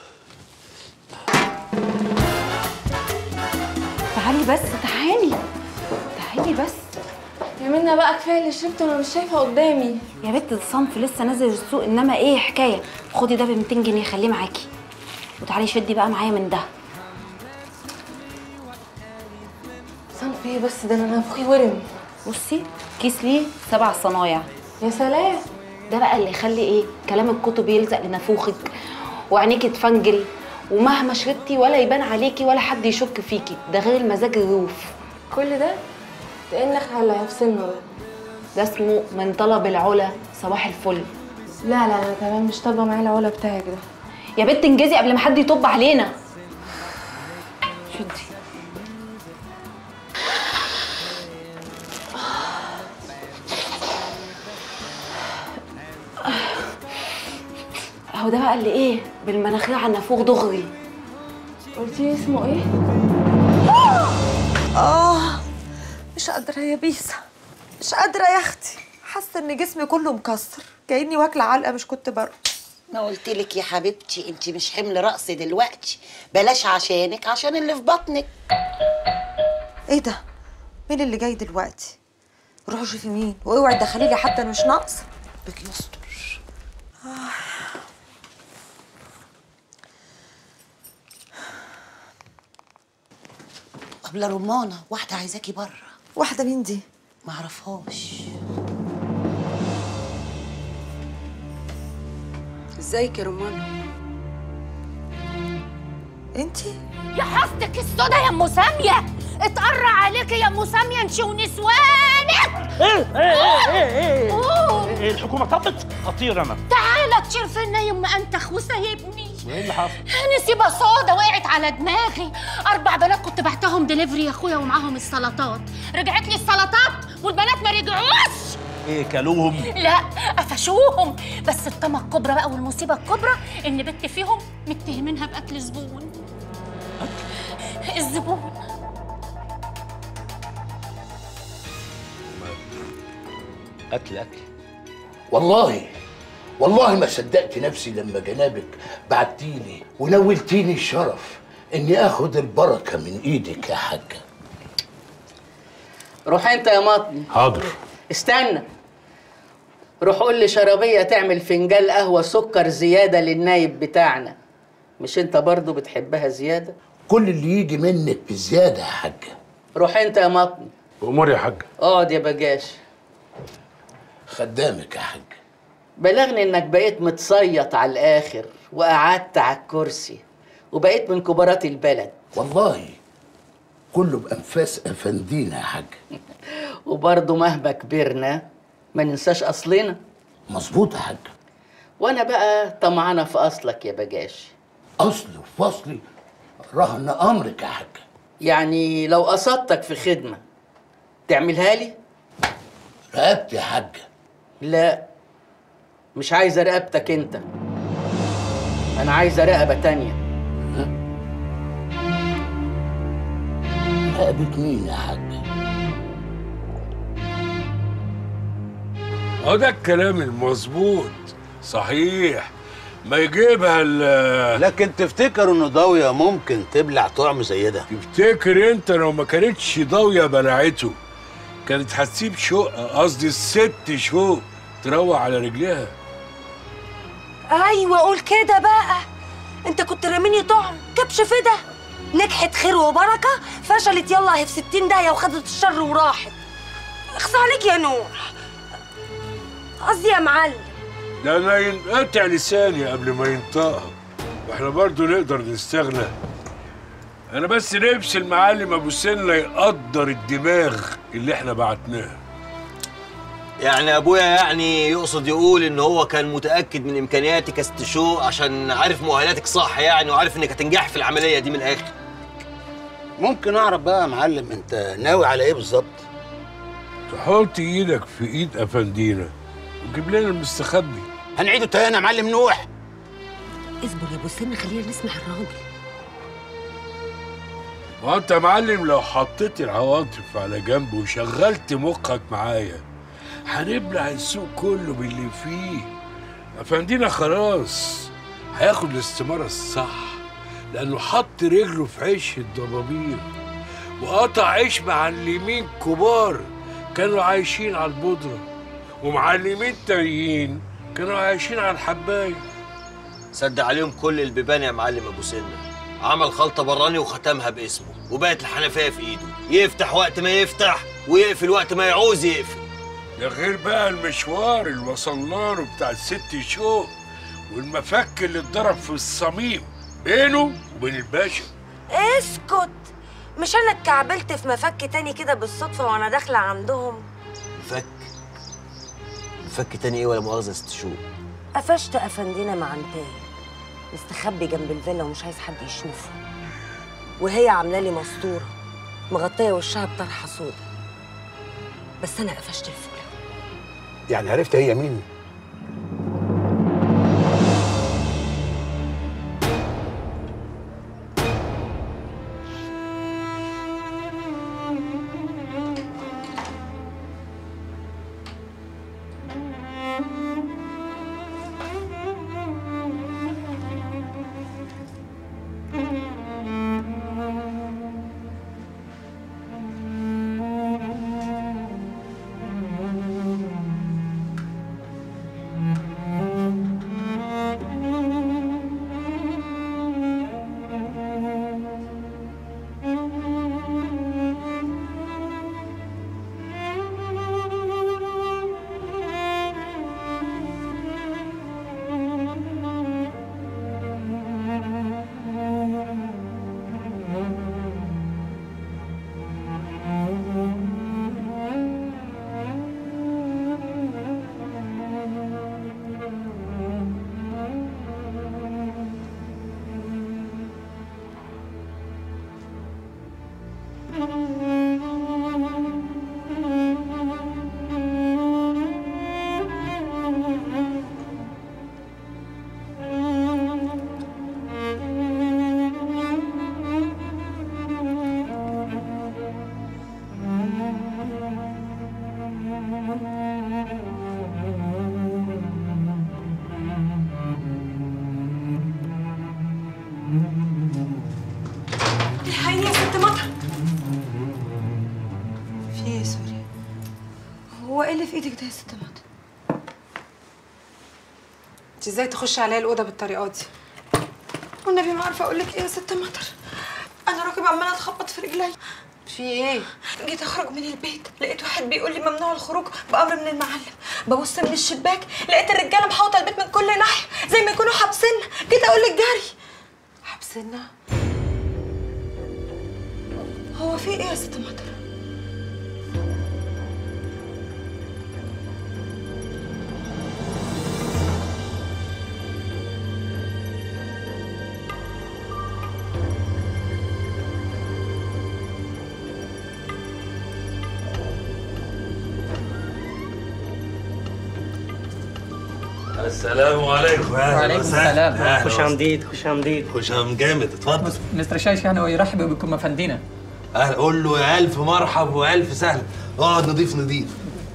تعالي بس تعالي تعالي بس يا منى بقى كفايه اللي شربته انا مش شايفه قدامي يا بنت الصنف لسه نازل السوق انما ايه حكايه خدي ده ب 200 جنيه خليه معاكي وتعالي شدي بقى معايا من ده صنف ايه بس ده انا نفخي ورم بصي كيس ليه سبع صنايع يا سلام ده بقى اللي يخلي ايه كلام الكتب يلزق لنافوخك وعينيكي تفنجل ومهما شربتي ولا يبان عليكي ولا حد يشك فيكي ده غير المزاج الروف كل ده كانك على هيفصلنا ده ده اسمه من طلب العلا صباح الفل لا لا انا تمام مش طالبه معايا العلا بتاعك ده يا بنت انجزي قبل ما حد يطب علينا شدي اهو ده بقى اللي ايه بالمناخير على النافوخ دغري قلتي لي اسمه ايه اه مش قادرة يا بيسا مش قادرة يا اختي حاسة ان جسمي كله مكسر كأني واكلة علقة مش كنت برقص ما قلت لك يا حبيبتي انت مش حمل رقص دلوقتي بلاش عشانك عشان اللي في بطنك ايه ده مين اللي جاي دلوقتي روحوا شوفي مين واوعي تدخلي لي حتى انا مش ناقصه بك يستر قبل رمانة واحدة عايزاكي بره واحدة مين دي؟ معرفهاش ازيك يا رمانة انتي يا حظك السودا يا ام ساميه اتقرع عليك يا ام ساميه انت ونسوانك ايه ايه ايه أوه. ايه ايه الحكومه طبت اطير انا تعالى تشير فينا يما انتخ وسايبني وايه اللي حصل نسيبة صودا وقعت على دماغي أربع بنات كنت بعتهم دليفري يا أخويا ومعاهم السلطات رجعت لي السلطات والبنات ما رجعوش ايه كلوهم لا قفشوهم بس الطمع الكبرى بقى والمصيبة الكبرى إن بنت فيهم متهمينها بقتل زبون الزبون قتل قتل والله والله ما صدقت نفسي لما جنابك بعتيني ونولتيني الشرف اني اخد البركه من ايدك يا حاجه روح انت يا مطني حاضر استنى روح قول لي شرابية تعمل فنجان قهوة سكر زيادة للنايب بتاعنا مش انت برضو بتحبها زيادة كل اللي يجي منك بزياده يا حاجه روح انت يا مطني امور يا حاج اقعد يا بجاش خدامك يا حاج بلغني انك بقيت متصيط على الاخر وقعدت على الكرسي وبقيت من كبارات البلد والله كله بانفاس افندينا يا حاج وبرضه مهما كبرنا ما ننساش اصلنا مظبوط يا حاج وانا بقى طمعانه في اصلك يا بجاش اصل وفصلي رهن امرك يا حاج يعني لو قصدتك في خدمه تعملها لي رقبتي يا حاج لا مش عايزه رقبتك انت انا عايزه رقبه تانية رقبة مين يا حاج اه ده الكلام المظبوط صحيح ما يجيبها ال لكن تفتكر ان ضاويه ممكن تبلع طعم زي ده تفتكر انت لو ما كانتش ضاويه بلعته كانت هتسيب شقه قصدي الست شوق تروح على رجليها ايوه قول كده بقى انت كنت راميني طعم كبش فدا نجحت خير وبركه فشلت يلا هي في 60 داهيه وخدت الشر وراحت اخص عليك يا نور قصدي يا معلم ده انا ينقطع لساني قبل ما ينطقها واحنا برضو نقدر نستغنى انا بس نفسي المعلم ابو سنه يقدر الدماغ اللي احنا بعتناها يعني ابويا يعني يقصد يقول ان هو كان متاكد من امكانياتك يا ست شو عشان عارف مؤهلاتك صح يعني وعارف انك هتنجح في العمليه دي من الاخر ممكن اعرف بقى يا معلم انت ناوي على ايه بالظبط تحط ايدك في ايد افندينا وجيب لنا المستخبي هنعيده تاني يا معلم نوح اصبر يا ابو سن خلينا نسمع الراجل ما انت يا معلم لو حطيت العواطف على جنب وشغلت مخك معايا هنبلع السوق كله باللي فيه افندينا خلاص هياخد الاستمارة الصح لأنه حط رجله في عيش الضبابير وقطع عيش معلمين كبار كانوا عايشين على البودرة ومعلمين تانيين كانوا عايشين على الحباية سد عليهم كل البيبان يا معلم ابو سنه عمل خلطه براني وختمها باسمه وبقت الحنفيه في ايده يفتح وقت ما يفتح ويقفل وقت ما يعوز يقفل ده غير بقى المشوار اللي وصلنا له بتاع الست شهور والمفك اللي اتضرب في الصميم بينه وبين الباشا اسكت مش انا اتكعبلت في مفك تاني كده بالصدفه وانا داخله عندهم فك فك تاني ايه ولا مؤاخذه يا ست شهور قفشت افندينا مع انتاي مستخبي جنب الفيلا ومش عايز حد يشوفه وهي عامله لي مستوره مغطيه وشها بطرحه سودا بس انا قفشت الفوله يعني عرفت هي مين؟ الحقيني يا ست مطر في ايه سوري هو ايه اللي في ايدك ده يا ست مطر انت ازاي تخشي عليا الاوضه بالطريقه دي والنبي ما عارفه اقول لك ايه يا ست مطر انا راكب عماله اتخبط في رجلي في ايه جيت اخرج من البيت لقيت واحد بيقول لي ممنوع الخروج بامر من المعلم ببص من الشباك لقيت الرجاله محوطه البيت من كل ناحيه زي ما يكونوا حابسيننا جيت اقول لك جري حابسيننا هو في ايه يا ست مطر السلام عليكم أهلا وعليكم وسهلا. السلام. أهلا خوش وسهلا. آمديد خوش آمديد خوش عم جامد اتفضل مستر شاشان ويرحب بكم أفندينا اهلا قول له يا الف مرحب والف سهلا اقعد نضيف نضيف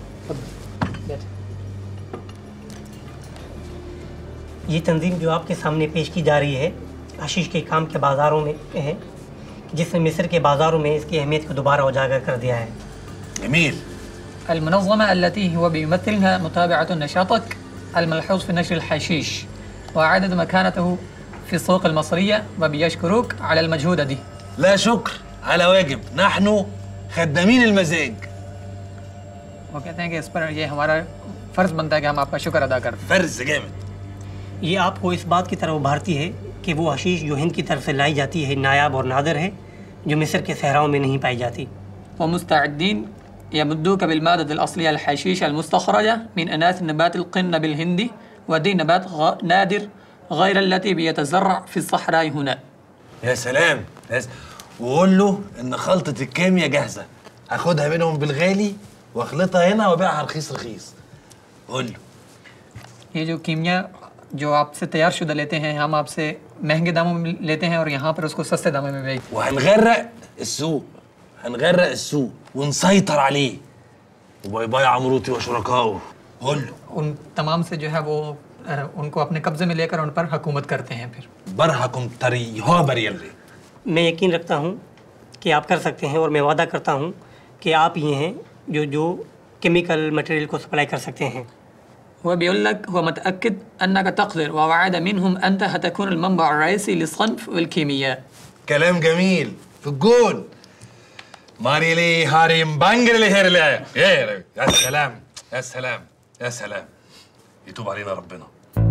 ये तंजीम जो आपके सामने पेश की जा रही है आशीष के काम के बाज़ारों में है जिसने मिस्र के बाज़ारों में इसकी अहमियत को दोबारा उजागर कर दिया है جميل المنظمة التي هو بيمثلها متابعة نشاطك الملحوظ في نشر الحشيش وإعادة مكانته في السوق المصرية وبيشكروك على المجهود دي لا شكر على واجب نحن خدامين المزاج वो कहते हैं कि इस पर ये हमारा फर्ज बनता है कि हम आपका शुक्र अदा करें फर्ज जैमद ये आपको इस बात की तरफ उभारती है कि वो हशीश जो हिंद की तरफ से लाई जाती है नायाब और नादर है जो मिस्र के सहराओं में नहीं पाई जाती ومستعدين يمدوك بالمادة الأصلية الحشيش المستخرجة من أناس نبات القنب الهندي ودي نبات غ... نادر غير التي بيتزرع في الصحراء هنا يا سلام يا س- وقول له ان خلطه الكيمياء جاهزه هاخدها منهم بالغالي واخلطها هنا وابيعها رخيص رخيص قول له ये जो कीमिया जो आपसे तैयार शुदा लेते हैं हम आपसे महंगे दामों में लेते हैं और यहाँ पर उसको सस्ते दामों में बेचते وهنغرق السوق هنغرق السوق ونسيطر عليه وباي باي عمروتي وشركائه قول له उन तमाम से जो है वो अ, उनको अपने कब्जे में लेकर उन पर हुकूमत करते हैं फिर برهكم تري هو بريلي मैं यकीन रखता हूँ कि आप कर सकते हैं और मैं वादा करता हूँ कि आप ही हैं जो जो केमिकल मटेरियल को सप्लाई कर सकते हैं هو بيقول لك هو متأكد أنك تقدر ووعد منهم أنت هتكون المنبع الرئيسي للصنف والكيمياء كلام جميل في الجول ماريلي هاريم بانجرلي هيرلي يا يا سلام يا سلام يا سلام يتوب علينا ربنا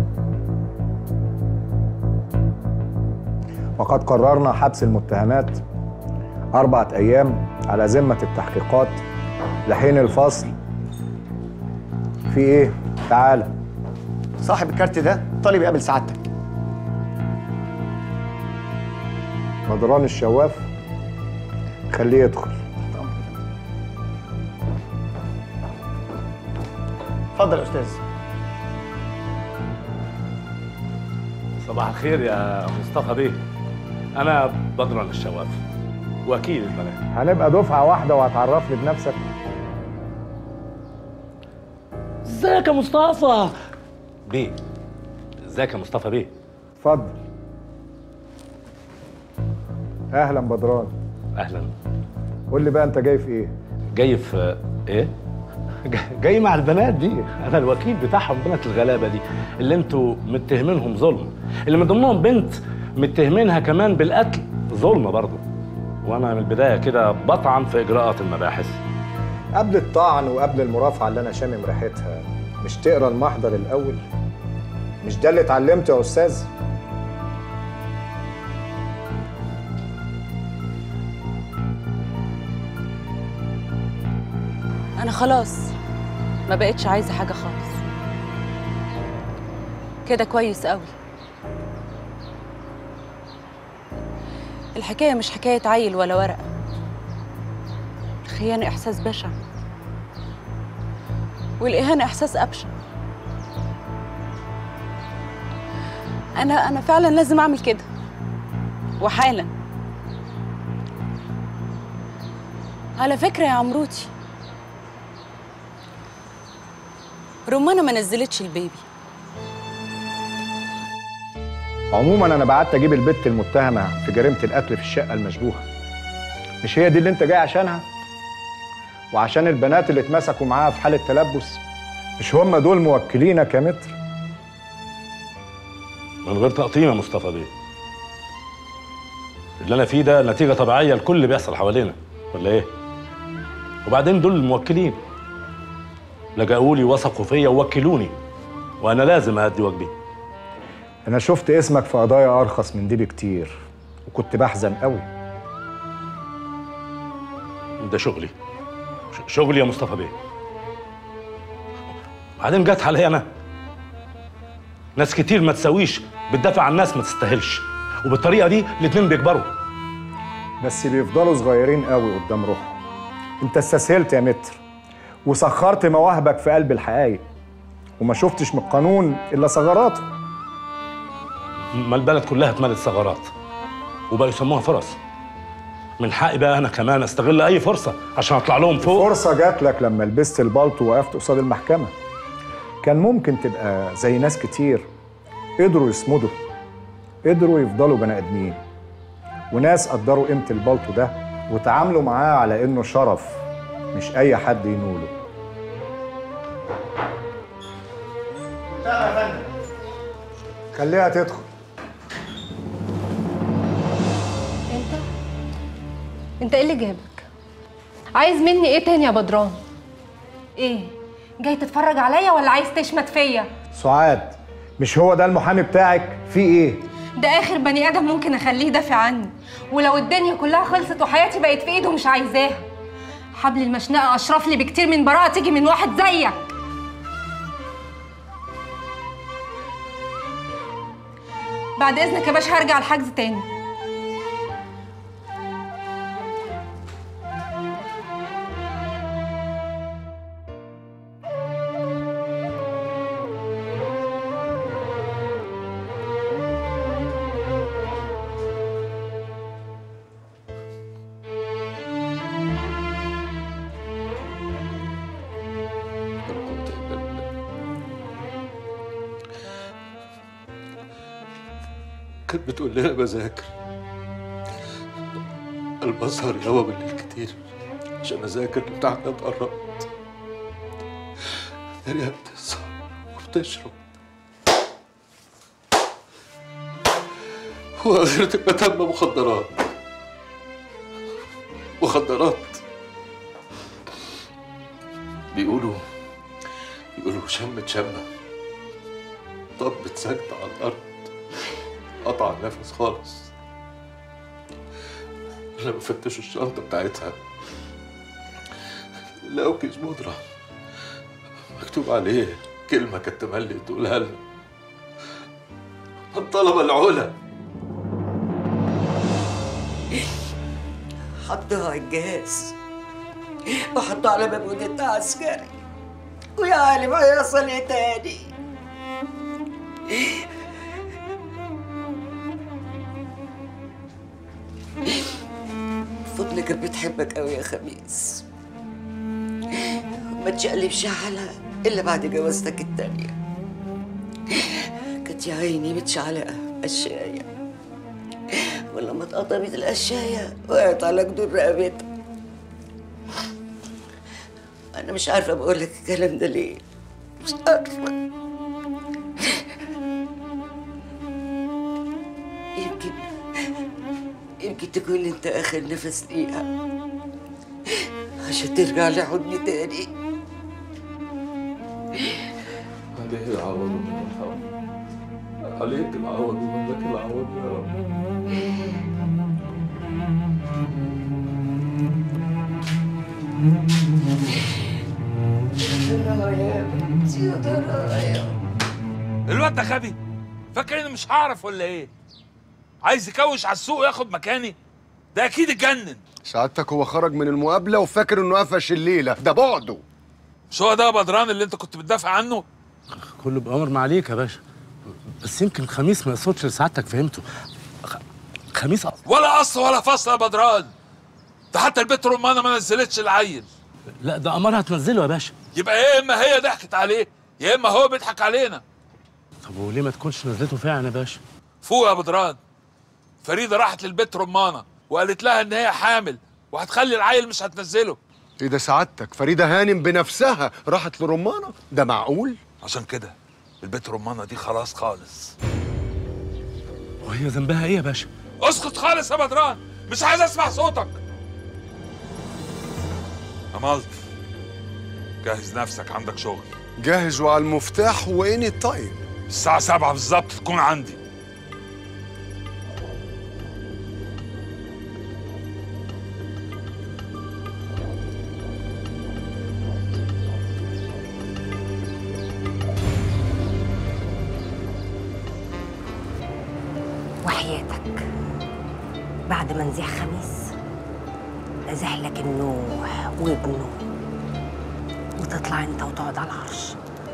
وقد قررنا حبس المتهمات أربعة أيام على ذمة التحقيقات لحين الفصل في إيه؟ تعالى صاحب الكارت ده طالب يقابل سعادتك مدران الشواف خليه يدخل اتفضل يا استاذ صباح الخير يا مصطفى بيه انا بدران الشواف وكيل البنات هنبقى دفعة واحدة وهتعرفني بنفسك ازيك يا مصطفى بيه ازيك يا مصطفى بيه اتفضل أهلا بدران اهلا قول لي بقى أنت جاي في إيه؟ جاي في ايه جاي- جاي مع البنات دي انا الوكيل بتاعهم بنات الغلابه دي اللي انتوا متهمينهم ظلم اللي من ضمنهم بنت متهمينها كمان بالقتل ظلم برضه وانا من البدايه كده بطعن في اجراءات المباحث قبل الطعن وقبل المرافعة اللي أنا شامم ريحتها مش تقرا المحضر الأول؟ مش ده اللي اتعلمته يا أستاذ؟ انا خلاص ما بقتش عايزه حاجه خالص كده كويس قوي الحكايه مش حكايه عيل ولا ورقه الخيانه احساس بشع والاهانه احساس ابشع انا انا فعلا لازم اعمل كده وحالا على فكره يا عمروتي رمانة ما نزلتش البيبي عموما انا بعت اجيب البت المتهمه في جريمه القتل في الشقه المشبوهه مش هي دي اللي انت جاي عشانها وعشان البنات اللي اتمسكوا معاها في حاله تلبس مش هم دول موكلينك يا متر من غير تقطيم يا مصطفى بيه اللي انا فيه ده نتيجه طبيعيه لكل اللي بيحصل حوالينا ولا ايه وبعدين دول الموكلين لجأوا لي وثقوا فيا ووكلوني وانا لازم ادي واجبي انا شفت اسمك في قضايا ارخص من دي بكتير وكنت بحزن قوي ده شغلي ش- شغلي يا مصطفى بيه بعدين جت عليا انا ناس كتير ما تساويش بتدافع عن ناس ما تستاهلش وبالطريقه دي الاتنين بيكبروا بس بيفضلوا صغيرين قوي قدام روحهم انت استسهلت يا متر وسخرت مواهبك في قلب الحقايق وما شفتش من القانون الا ثغراته ما البلد كلها اتملت ثغرات وبقوا يسموها فرص من حقي بقى انا كمان استغل اي فرصه عشان اطلع لهم فوق فرصة جات لك لما لبست البلطو ووقفت قصاد المحكمة كان ممكن تبقى زي ناس كتير قدروا يصمدوا قدروا يفضلوا بني ادمين وناس قدروا قيمة البلطو ده وتعاملوا معاه على انه شرف مش اي حد ينوله خليها تدخل انت انت ايه اللي جابك عايز مني ايه تاني يا بدران ايه جاي تتفرج عليا ولا عايز تشمت فيا سعاد مش هو ده المحامي بتاعك في ايه ده اخر بني ادم ممكن اخليه يدافع عني ولو الدنيا كلها خلصت وحياتي بقت في ايده مش عايزاها حبل المشنقه اشرف لي بكتير من براءه تيجي من واحد زيك بعد اذنك يا باشا هرجع الحجز تاني كانت بتقول لي انا بذاكر انا بسهر يابا بالليل كتير عشان اذاكر الامتحانات قربت هي بتسهر وبتشرب واخرة تبقى تم مخدرات مخدرات بيقولوا بيقولوا شمت شمة طبت سجدة على الأرض قطع النفس خالص لما فتشوا الشنطة بتاعتها لقوا كيس بودرة مكتوب عليه كلمة كانت تملي تقولها لنا من طلب العلا حطوها على الجهاز وحطوه على باب وديت عسكري ويا عالم هيحصل ايه تاني فضل كانت بتحبك قوي يا خميس ما تشقلبش على الا بعد جوازتك التانية كانت يا عيني متشعلقة قشاية ولما اتقطمت القشاية وقعت على جدور رقبتها أنا مش عارفة بقول لك الكلام ده ليه مش عارفة يمكن يمكن تكون أنت آخر نفس ليها عشان ترجع لحضني تاني عليه العوض ومن الحول عليك العوض ومنك العوض يا رب الواد ده غبي فاكر اني مش هعرف ولا ايه عايز يكوش على السوق وياخد مكاني ده اكيد اتجنن سعادتك هو خرج من المقابله وفاكر انه قفش الليله ده بعده مش هو ده بدران اللي انت كنت بتدافع عنه كله بأمر ما عليك يا باشا بس يمكن خميس ما يقصدش لسعادتك فهمته خ- خميس أصلا ولا قص ولا فصل يا بدران ده حتى البيت رمانه ما نزلتش العيل لا ده أمرها تنزله يا باشا يبقى يا اما هي ضحكت عليه يا اما هو بيضحك علينا طب وليه ما تكونش نزلته فعلا يا باشا فوق يا بدران فريده راحت للبيت رمانه وقالت لها ان هي حامل وهتخلي العيل مش هتنزله ايه ده سعادتك فريده هانم بنفسها راحت لرمانه ده معقول عشان كده البيت رمانه دي خلاص خالص وهي ذنبها ايه يا باشا اسكت خالص يا بدران مش عايز اسمع صوتك عملت جهز نفسك عندك شغل جاهز وعلى المفتاح واني التايم الساعة سبعة بالظبط تكون عندي وحياتك بعد ما نزيح خميس نزح لك النوح وابنه وتطلع انت وتقعد على العرش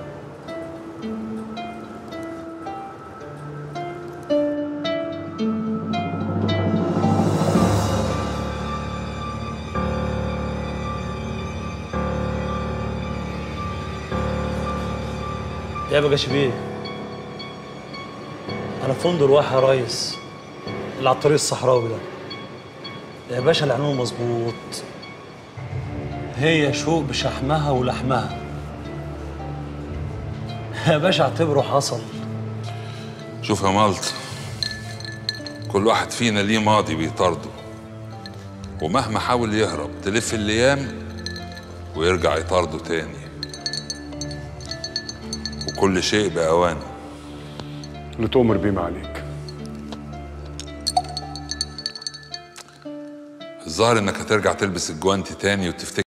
يا باشا بيه انا في فندق الواحة يا ريس اللي على الطريق الصحراوي ده يا باشا العنوان مظبوط هي شوق بشحمها ولحمها يا باشا اعتبره حصل شوف يا مالت كل واحد فينا ليه ماضي بيطارده ومهما حاول يهرب تلف الايام ويرجع يطارده تاني وكل شيء بأوانه اللي تؤمر بيه ما عليك الظاهر انك هترجع تلبس الجوانتي تاني وتفتكر